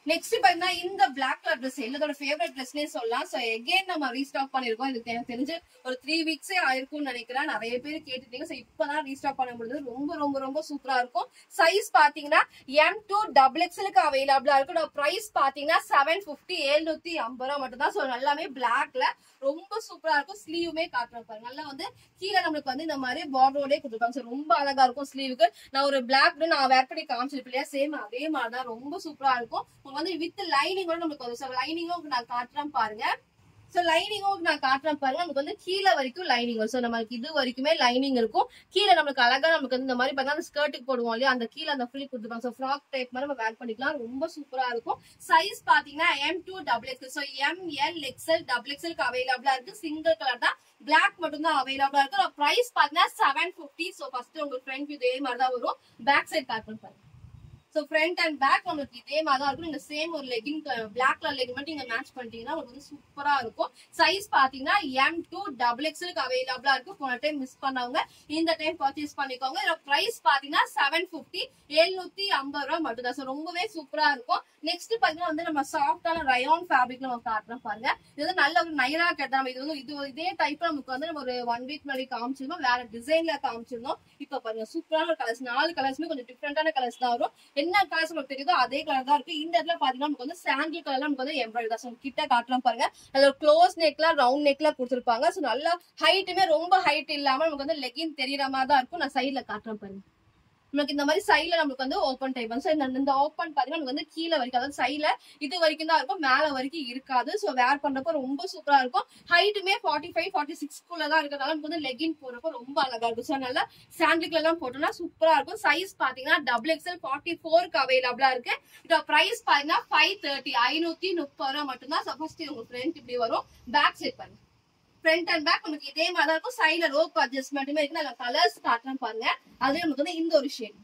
Speaker 1: நெக்ஸ்ட் பாத்தீங்கன்னா இந்த பிளாக் கலர் ட்ரெஸ் எல்லாத்தோட ஃபேவரட் ட்ரெஸ்னே சொல்லலாம் சோ எகைன் நம்ம ரீஸ்டாக் பண்ணிருக்கோம் இதுக்கு எனக்கு தெரிஞ்சு ஒரு த்ரீ வீக்ஸே ஆயிருக்கும்னு நினைக்கிறேன் நிறைய பேர் கேட்டுட்டீங்க சோ இப்பதான் ரீஸ்டாக் பண்ண முடியுது ரொம்ப ரொம்ப ரொம்ப சூப்பரா இருக்கும் சைஸ் பாத்தீங்கன்னா எம் டூ டபுள் எக்ஸ்எலுக்கு அவைலபிளா இருக்கும் பிரைஸ் பாத்தீங்கன்னா செவன் பிப்டி எழுநூத்தி ஐம்பது ரூபா மட்டும் தான் ஸோ எல்லாமே பிளாக்ல ரொம்ப சூப்பரா இருக்கும் ஸ்லீவுமே காட்டுறோம் பாருங்க நல்லா வந்து கீழே நம்மளுக்கு வந்து இந்த மாதிரி பார்டரோடே கொடுத்துருக்காங்க ஸோ ரொம்ப அழகா இருக்கும் ஸ்லீவுக்கு நான் ஒரு பிளாக் நான் வேர் பண்ணி காமிச்சிருப்பேன் இல்லையா சேம் அதே மாதிரி தான் ரொம்ப சூப்பரா இருக்கும் உங்களுக்கு வந்து வித் லைனிங்கோட நம்மளுக்கு வரும் ஸோ லைனிங்கும் நான் காட்டுறேன் பாருங்க சோ லைனிங்கும் நான் காட்டுறேன் பாருங்க நமக்கு வந்து கீழே வரைக்கும் லைனிங் வரும் ஸோ நமக்கு இது வரைக்குமே லைனிங் இருக்கும் கீழே நமக்கு அழகா நமக்கு வந்து இந்த மாதிரி பார்த்தா அந்த ஸ்கர்ட்டுக்கு போடுவோம் இல்லையா அந்த கீழே அந்த ஃபில் கொடுத்துருப்பாங்க ஸோ ஃப்ராக் டைப் மாதிரி நம்ம வேர் பண்ணிக்கலாம் ரொம்ப சூப்பரா இருக்கும் சைஸ் பாத்தீங்கன்னா M two double XL so M L XL double எக்ஸ்எல்க்கு அவைலபிளா இருக்கு சிங்கிள் கலர் தான் பிளாக் மட்டும் தான் அவைலபிளா இருக்கு பிரைஸ் பாத்தீங்கன்னா செவன் ஃபிஃப்டி ஸோ ஃபர்ஸ்ட் உங்களுக்கு ஃப்ரண்ட் இதே மாதிரி தான் வரும் பேக் சைட் கார்ட் பாருங்க சோ ஃப்ரண்ட் அண்ட் பேக் உங்களுக்கு இதே மாதிரி தான் இருக்கும் நீங்க சேம் ஒரு லெகின் பிளாக் கலர் லெகின் மட்டும் நீங்க மேட்ச் பண்ணிட்டீங்கன்னா உங்களுக்கு வந்து சூப்பரா இருக்கும் சைஸ் பாத்தீங்கன்னா எம் டூ டபுள் எக்ஸ்எலுக்கு அவைலபிளா இருக்கு போன டைம் மிஸ் பண்ணவங்க இந்த டைம் பர்ச்சேஸ் பண்ணிக்கோங்க இதோட பிரைஸ் பாத்தீங்கன்னா செவன் பிப்டி எழுநூத்தி ஐம்பது ரூபா மட்டும் தான் ரொம்பவே சூப்பரா இருக்கும் நெக்ஸ்ட் பாத்தீங்கன்னா வந்து நம்ம சாஃப்டான ரயான் ஃபேப்ரிக் நம்ம காட்டுறோம் பாருங்க இது வந்து நல்ல ஒரு நைரா கட் நம்ம இது வந்து இது இதே டைப் நமக்கு வந்து நம்ம ஒரு ஒன் வீக் முன்னாடி காமிச்சிருந்தோம் வேற டிசைன்ல காமிச்சிருந்தோம் இப்ப பாருங்க சூப்பரான ஒரு கலர்ஸ் நாலு கலர்ஸ்மே கொஞ்சம் டிஃப்ரெண்டான கலர்ஸ் தான் வரும் என்ன கலர்ஸ் உங்களுக்கு தெரியுதோ அதே கலர் தான் இருக்கு இந்த இடத்துல பாத்தீங்கன்னா நமக்கு வந்து சாண்டில் கலர்ல நமக்கு வந்து எம்ப்ராய்டரி தான் So, கிட்ட காட்டுறோம் பாருங்க அதுல ஒரு க்ளோஸ் நெக்ல ரவுண்ட் நெக்ல கொடுத்துருப்பாங்க சோ நல்லா ஹைட்டுமே ரொம்ப ஹைட் இல்லாம நமக்கு வந்து லெகின் தெரியற மாதிரி தான் இருக்கும் நான் சைட்ல காட்டுறேன் பாருங்க நமக்கு இந்த மாதிரி சைட்ல நமக்கு வந்து ஓப்பன் டைப் வந்து இந்த இந்த ஓப்பன் பாத்தீங்கன்னா நமக்கு வந்து கீழே வரைக்கும் அதாவது சைட்ல இது வரைக்கும் தான் இருக்கும் மேல வரைக்கும் இருக்காது சோ வேர் பண்றப்ப ரொம்ப சூப்பரா இருக்கும் ஹைட்டுமே ஃபார்ட்டி ஃபைவ் ஃபார்ட்டி சிக்ஸ்க்குள்ள தான் இருக்கிறதால நமக்கு வந்து லெகின் போடுறப்ப ரொம்ப அழகா இருக்கும் ஸோ நல்லா சாண்டில் எல்லாம் போட்டோம்னா சூப்பரா இருக்கும் சைஸ் பாத்தீங்கன்னா டபுள் எக்ஸ்எல் ஃபார்ட்டி ஃபோருக்கு அவைலபிளா இருக்கு இதோட பிரைஸ் பாத்தீங்கன்னா ஃபைவ் தேர்ட்டி ஐநூத்தி முப்பது ரூபா மட்டும்தான் சப்போஸ் உங்க ஃப்ரெண்ட் இப்படி வரும் பேக் சைட் பாருங்க ஃப்ரண்ட் அண்ட் பேக் நமக்கு இதே மாதிரி தான் இருக்கும் சைடுல ரோப் அட்ஜஸ்ட்மெண்ட்டுமே இருக்கு நான் கலர்ஸ் காட்டுறேன் பாருங்க அதே நமக்கு வந்து இந்த ஒரு ஷேட்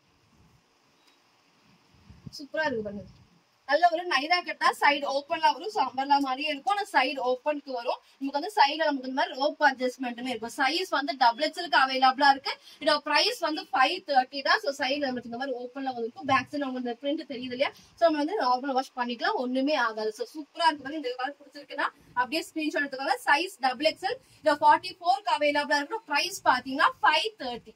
Speaker 1: சூப்பரா இருக்கு பாருங்க நல்ல ஒரு நைரா கட்டா சைடு ஓப்பன்ல வரும் சம்பர்லா மாதிரியே இருக்கும் ஆனா சைடு ஓப்பனுக்கு வரும் நமக்கு வந்து சைடுல நமக்கு இந்த மாதிரி ரோப் அட்ஜஸ்ட்மெண்ட்டுமே இருக்கும் சைஸ் வந்து டபுள் எக்ஸ்எலுக்கு அவைலபிளா இருக்கு இதோட பிரைஸ் வந்து ஃபைவ் தேர்ட்டி தான் ஸோ சைடுல நமக்கு இந்த மாதிரி ஓப்பன்ல வந்துருக்கும் பேக் சைடு நமக்கு இந்த பிரிண்ட் தெரியுது இல்லையா ஸோ நம்ம வந்து நார்மல் வாஷ் பண்ணிக்கலாம் ஒண்ணுமே ஆகாது ஸோ சூப்பரா இருக்கு இந்த கலர் பிடிச்சிருக்குன்னா அப்படியே ஸ்கிரீன்ஷாட் எடுத்துக்கோங்க சைஸ் டபுள் எக்ஸ்எல் இதோ ஃபார்ட்டி ஃபோருக்கு அவைலபிளா இருக்கும் பிரைஸ் பாத்தீங்கன்னா ஃபைவ் தேர்ட்டி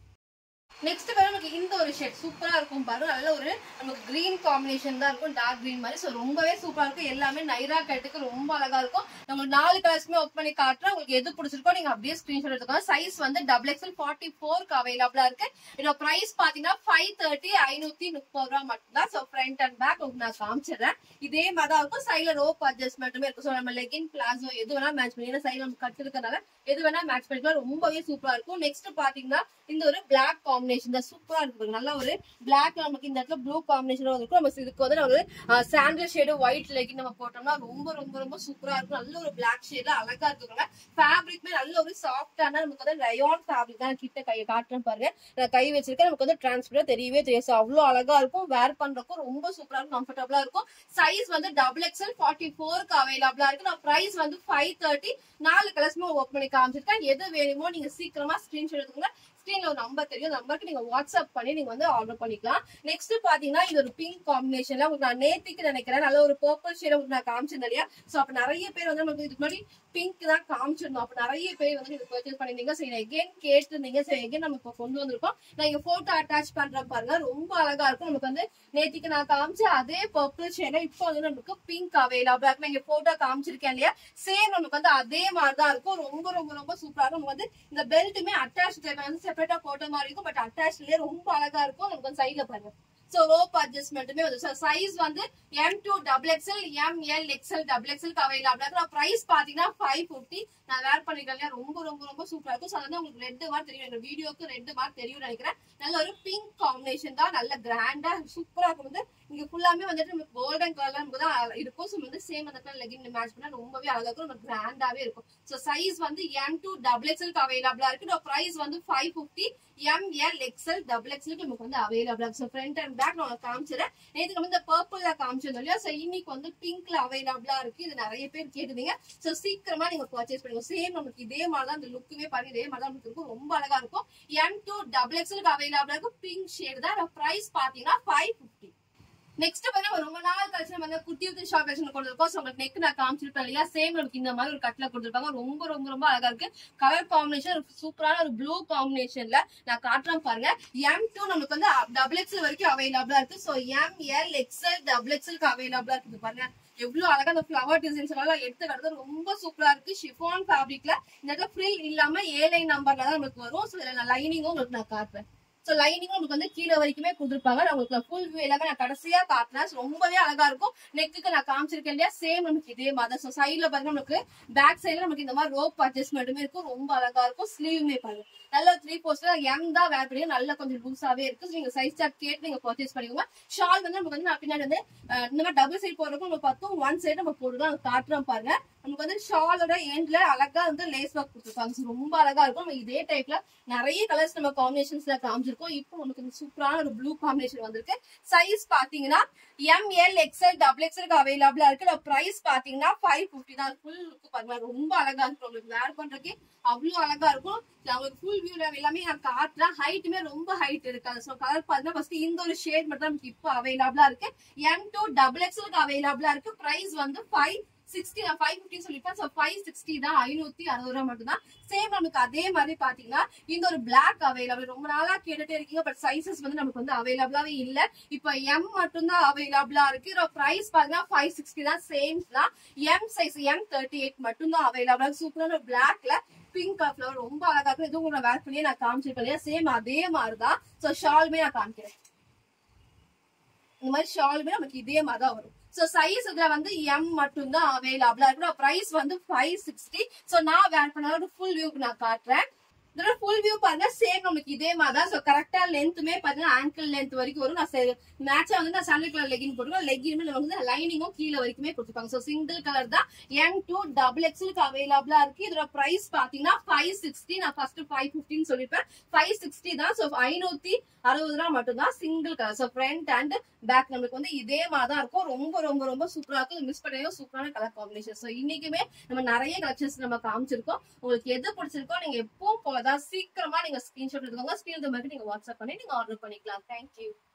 Speaker 1: நெக்ஸ்ட் வேற நமக்கு இந்த ஒரு ஷர்ட் சூப்பரா இருக்கும் பாருங்க நல்ல ஒரு நமக்கு கிரீன் காம்பினேஷன் தான் இருக்கும் டார்க் கிரீன் மாதிரி ஸோ ரொம்பவே சூப்பரா இருக்கும் எல்லாமே நைரா கட்டுக்கு ரொம்ப அழகா இருக்கும் நம்ம நாலு கலர்ஸ்மே ஒர்க் பண்ணி காட்டுறேன் உங்களுக்கு எது பிடிச்சிருக்கோ நீங்க அப்படியே ஸ்கிரீன்ஷாட் எடுத்துக்கோங்க சைஸ் வந்து டபுள் எக்ஸ்எல் ஃபார்ட்டி ஃபோருக்கு அவைலபிளா இருக்கு இதோட பிரைஸ் பாத்தீங்கன்னா ஃபைவ் தேர்ட்டி ஐநூத்தி முப்பது ரூபா மட்டும் தான் ஸோ ஃப்ரண்ட் அண்ட் பேக் உங்களுக்கு நான் காமிச்சிடுறேன் இதே மாதிரி தான் இருக்கும் சைட்ல ரோப் அட்ஜஸ்ட்மெண்ட்டுமே இருக்கும் ஸோ நம்ம லெகின் பிளாசோ எது வேணா மேட்ச் பண்ணி ஏன்னா சைடு நம்ம கட்டு இருக்கறனால எது வேணா மேட்ச் பண்ணிக்கலாம் ரொம்பவே சூப்பரா இருக்கும் நெக்ஸ்ட் பாத்தீங்கன்னா இந்த ஒரு பிளாக் காம்பினேஷன் தான் சூப்பரா இருக்கு பாருங்க. நல்ல ஒரு பிளாக் நமக்கு இந்த இடத்துல ப்ளூ காம்பினேஷன் இருக்கும் நம்ம இதுக்கு வந்து ஒரு சாண்டல் ஷேடு ஒயிட் லெகின் நம்ம போட்டோம்னா ரொம்ப ரொம்ப ரொம்ப சூப்பரா இருக்கும் நல்ல ஒரு பிளாக் ஷேட்ல அழகா இருக்குங்க ஃபேப்ரிக்மே நல்ல ஒரு சாஃப்டான நமக்கு வந்து ரயான் ஃபேப்ரிக் தான் கிட்ட கையை காட்டுறேன் பாருங்க நான் கை வச்சிருக்கேன் நமக்கு வந்து டிரான்ஸ்பரா தெரியவே தெரியாது So, அவ்வளவு அழகா இருக்கும் வேர் பண்றப்போ ரொம்ப சூப்பரா இருக்கும் கம்ஃபர்டபுளா இருக்கும் சைஸ் வந்து டபுள் எக்ஸ்எல் ஃபார்ட்டி ஃபோருக்கு அவைலபிளா இருக்கு நான் பிரைஸ் வந்து ஃபைவ் தேர்ட்டி நாலு கலர்ஸ்மே ஒர்க் பண்ணி காமிச்சிருக்கேன் எது வேணுமோ நீங்க சீக்கிரமா ஸ்கிரீன்ஷாட் எடுத்துக்கோங்க ஸ்கிரீன்ல ஒரு நம்பர் தெரியும் நம்பருக்கு நீங்க வாட்ஸ்அப் பண்ணி நீங்க வந்து ஆர்டர் பண்ணிக்கலாம் நெக்ஸ்ட் பாத்தீங்கன்னா இது ஒரு பிங்க் காம்பினேஷன்ல உங்களுக்கு நான் நேத்திக்கு நினைக்கிறேன் நல்ல ஒரு பர்பிள் ஷேட் உங்களுக்கு நான் காமிச்சிருந்தேன் இல்லையா சோ அப்ப நிறைய பேர் வந்து நமக்கு இதுக்கு முன்னாடி பிங்க் தான் காமிச்சிருந்தோம் அப்ப நிறைய பேர் வந்து இது பர்ச்சேஸ் பண்ணிருந்தீங்க சோ எகைன் கேட்டிருந்தீங்க சோ எகைன் நம்ம இப்போ கொண்டு வந்திருக்கோம் நான் இங்க போட்டோ அட்டாச் பண்றேன் பாருங்க ரொம்ப அழகா இருக்கும் நமக்கு வந்து நேத்திக்கு நான் காமிச்ச அதே பர்பிள் ஷேட்ல இப்போ வந்து நமக்கு பிங்க் அவைலபிளா இருக்கு நான் இங்க போட்டோ காமிச்சிருக்கேன் இல்லையா சேம் நமக்கு வந்து அதே மாதிரி தான் இருக்கும் ரொம்ப ரொம்ப ரொம்ப சூப்பரா இருக்கும் நமக்கு வந்து இந்த பெல்ட்டுமே அட்டாச் வந்து செப்பரேட்டா போட்ட மாதிரி இருக்கும் பட் அட்டாச்லயே ரொம்ப அழகா இருக்கும் நமக்கு வந்து சைட்ல பாருங்க சோ ரோப் அட்ஜஸ்ட்மெண்ட்டுமே வந்து சைஸ் வந்து M two double XL M L XL double XL அவைலபிளா இருக்கு பிரைஸ் பாத்தீங்கன்னா ஃபைவ் ஃபிஃப்டி நான் வேர் பண்ணிருக்கேன் இல்லையா ரொம்ப ரொம்ப ரொம்ப சூப்பரா இருக்கும் ஸோ வந்து உங்களுக்கு ரெண்டு மாதிரி தெரியும் எங்க வீடியோக்கு ரெண்டு மாதிரி தெரியும் நினைக்கிறேன் நல்ல ஒரு பிங்க் காம்பினேஷன் தான் நல்ல கிராண்டா சூப்பரா இருக்கும் வந்து இங்க ஃபுல்லாமே வந்துட்டு நமக்கு கோல்டன் கலர்ல நமக்கு தான் இருக்கும் ஸோ வந்து சேம் அந்த கலர் லெகின் மேட்ச் பண்ணா ரொம்பவே அழகா இருக்கும் நமக்கு கிராண்டாவே இருக்கும் ஸோ சைஸ் வந்து எம் டூ டபுள் எக்ஸ்எல் அவைலபிளா இருக்கு பிரைஸ் வந்து five fifty M L XL double XL நமக்கு வந்து அவைலபிளா இருக்கு ஸோ ஃப்ரண்ட் அண்ட் பேக் நான் காமிச்சிடறேன் நேற்றுக்கு வந்து இந்த பர்பிள்ல காமிச்சிருந்தோம் இல்லையா ஸோ இன்னைக்கு வந்து பிங்க்ல அவைலபிளா இருக்கு இது நிறைய பேர் கேட்டுருந்தீங்க ஸோ சீக்கிரமா நீங்க பர்ச்சேஸ் பண்ணுங்க சேம் நமக்கு இதே மாதிரி தான் இந்த லுக்குமே பாருங்க இதே மாதிரி தான் நமக்கு இருக்கும் ரொம்ப அழகா இருக்கும் எம் டூ டபுள் எக்ஸ்எலுக்கு அவைலபிளா இருக்கும் பிங்க் ஷேட் தான் பிரைஸ் பாத்தீங்கன்னா ஃபைவ் ஃபிஃப்டி நெக்ஸ்ட் வந்து நம்ம ரொம்ப நாள் கழிச்சு நம்ம வந்து குட்டி குட்டி ஷார்ட் கலெக்ஷன் கொண்டு இருக்கோம் ஸோ உங்களுக்கு நெக் நான் காமிச்சிருப்பேன் இல்லையா சேம் நமக்கு இந்த மாதிரி ஒரு கட்ல கொடுத்துருப்பாங்க ரொம்ப ரொம்ப ரொம்ப அழகா இருக்கு கலர் காம்பினேஷன் சூப்பரான ஒரு ப்ளூ காம்பினேஷன்ல நான் காட்டுறேன் பாருங்க எம் டூ நமக்கு வந்து டபுள் எக்ஸ்எல் வரைக்கும் அவைலபிளா இருக்கு so M L XL double எக்ஸ்எல்க்கு அவைலபிளா இருக்குது பாருங்க எவ்வளவு அழகா அந்த ஃபிளவர் டிசைன்ஸ் எல்லாம் எடுத்து கிடது ரொம்ப சூப்பரா இருக்கு ஷிஃபான் ஃபேப்ரிக்ல இந்த இடத்துல ஃப்ரில் இல்லாம ஏழை நம்பர்ல தான் நமக்கு வரும் ஸோ இதுல லைனிங்கும் உங்களுக்கு நான் காட்டுறேன் ஸோ லைனிங்கும் உங்களுக்கு வந்து கீழே வரைக்குமே கொடுத்துருப்பாங்க நான் உங்களுக்கு ஃபுல் வியூ எல்லாமே நான் கடைசியா காட்டுறேன் So, ரொம்பவே அழகா இருக்கும் நெக்குக்கு நான் காமிச்சிருக்கேன் இல்லையா சேம் நமக்கு இதே மாதிரி ஸோ சைட்ல பாருங்க நமக்கு பேக் சைடுல நமக்கு இந்த மாதிரி ரோப் அட்ஜஸ்ட்மெண்ட்டுமே இருக்கும் ரொம்ப அழகா இருக்கும் ஸ்லீவுமே பாருங்க நல்ல த்ரீ போஸ்ட்ல எம் தான் வேர் பண்ணி நல்லா கொஞ்சம் லூஸாவே இருக்கு So, நீங்க சைஸ் சார்ட் கேட்டு நீங்க பர்ச்சேஸ் பண்ணிக்கோங்க ஷால் வந்து நமக்கு வந்து நான் பின்னாடி வந்து அஹ், இந்த மாதிரி டபுள் சைட் போடுறதுக்கும் நம்ம பார்த்தோம் ஒன் சைடு நம்ம போடுறோம் அது காட்டுறோம் பாருங்க நமக்கு வந்து ஷாலோட எண்ட்ல அழகா வந்து லேஸ் ஒர்க் கொடுத்துருக்காங்க So, ரொம்ப அழகா இருக்கும் நம்ம இதே டைப்ல நிறைய கலர்ஸ் நம்ம காம்பினேஷன்ஸ்ல காமிச்சிருக்கோம் இப்போ நமக்கு இந்த சூப்பரான ஒரு ப்ளூ காம்பினேஷன் வந்திருக்கு சைஸ் பாத்தீங்கன்னா எம் எல் எக்ஸ்எல் டபுள் எக்ஸ்எல்க்கு அவைலபிளா இருக்கு பிரைஸ் பாத்தீங்கன்னா ஃபைவ் ஃபிஃப்டி தான் ஃபுல் லுக் பாருங்க ரொம்ப அழகா இருக்கும் உங்களுக்கு வேர் பண்றதுக்கு அவ்வளவு அழகா இருக்கும் நான் உங்களுக்கு ஃபுல் வியூல எல்லாமே நான் காட்டுறேன் ஹைட்டுமே ரொம்ப ஹைட் இருக்காது ஸோ கலர் பார்த்தீங்கன்னா ஃபர்ஸ்ட் இந்த ஒரு ஷேட் மட்டும் தான் நமக்கு இப்போ அவைலபிளா இருக்கு எம் டூ டபுள் எக்ஸ்எல்க்கு அவைலபிளா இருக்கு பிரைஸ் வந்து ஃபைவ் சிக்ஸ்டி நான் ஃபைவ் ஃபிஃப்டி சொல்லிப்பேன் ஸோ ஃபைவ் சிக்ஸ்டி தான் ஐநூத்தி அறுபது ரூபா மட்டும் தான் சேம் நமக்கு அதே மாதிரி பாத்தீங்கன்னா இந்த ஒரு பிளாக் அவைலபிள் ரொம்ப நாளா கேட்டுட்டே இருக்கீங்க பட் சைசஸ் வந்து நமக்கு வந்து அவைலபிளாவே இல்ல இப்போ எம் மட்டும் தான் அவைலபிளா இருக்கு இதோட பிரைஸ் பாத்தீங்கன்னா ஃபைவ் சிக்ஸ்டி தான் சேம் தான் M size M thirty eight மட்டும் தான் அவைலபிளா சூப்பரான பிளாக்ல பிங்க் ஃபிளவர் ரொம்ப அழகா இருக்கு இதுவும் நான் வேர் பண்ணி நான் காமிச்சிருக்கேன் இல்லையா சேம் அதே மாதிரி தான் ஸோ ஷாலுமே நான் காமிக்கிறேன் இந்த மாதிரி ஷாலுமே நமக்கு இதே மாதிரி தான் வரும் சோ சைஸ் இதுல வந்து எம் மட்டும் தான் அவைலபிளா இருக்கு பிரைஸ் வந்து ஃபைவ் சிக்ஸ்டி சோ நான் வேர் பண்ண ஃபுல் வியூக்கு நான் காட்டுறேன் இதோட ஃபுல் வியூ பாருங்க சேம் நமக்கு இதே மாதிரி தான் ஸோ கரெக்டா லென்த்துமே பாத்தீங்கன்னா ஆங்கிள் லென்த் வரைக்கும் வரும் நான் மேட்சா வந்து நான் சாண்டல் கலர் லெகின் போட்டுருக்கோம் லெகினுமே நமக்கு வந்து லைனிங்கும் கீழே வரைக்குமே கொடுத்துருப்பாங்க ஸோ சிங்கிள் கலர் தான் எம் டூ டபுள் எக்ஸ்எலுக்கு அவைலபிளா இருக்கு இதோட பிரைஸ் பாத்தீங்கன்னா ஃபைவ் சிக்ஸ்டி நான் ஃபர்ஸ்ட் ஃபைவ் ஃபிஃப்டின்னு சொல்லிப்பேன் ஃபைவ் சிக்ஸ்டி தான் ஸோ ஐநூத்தி அறுபது ரூபா மட்டும் தான் single colour so front and back நம்மளுக்கு வந்து இதே மாதிரி தான் இருக்கும் ரொம்ப ரொம்ப ரொம்ப சூப்பரா இருக்கும் மிஸ் பண்ணையும் சூப்பரான கலர் காம்பினேஷன் ஸோ இன்னைக்குமே நம்ம நிறைய கலெக்ஷன்ஸ் நம்ம காமிச்சிருக்கோம் உங்களுக்கு எது பிடிச்சிருக்கோ நீங்க எப்பவும் போலதான் சீக்கிரமா நீங்க ஸ்கிரீன்ஷாட் எடுத்துக்கோங்க ஸ்கிரீன் மாதிரி நீங்க வாட்ஸ்அப் பண்ணி நீங்க ஆர்டர் பண்ணிக்கலாம் தேங்க்யூ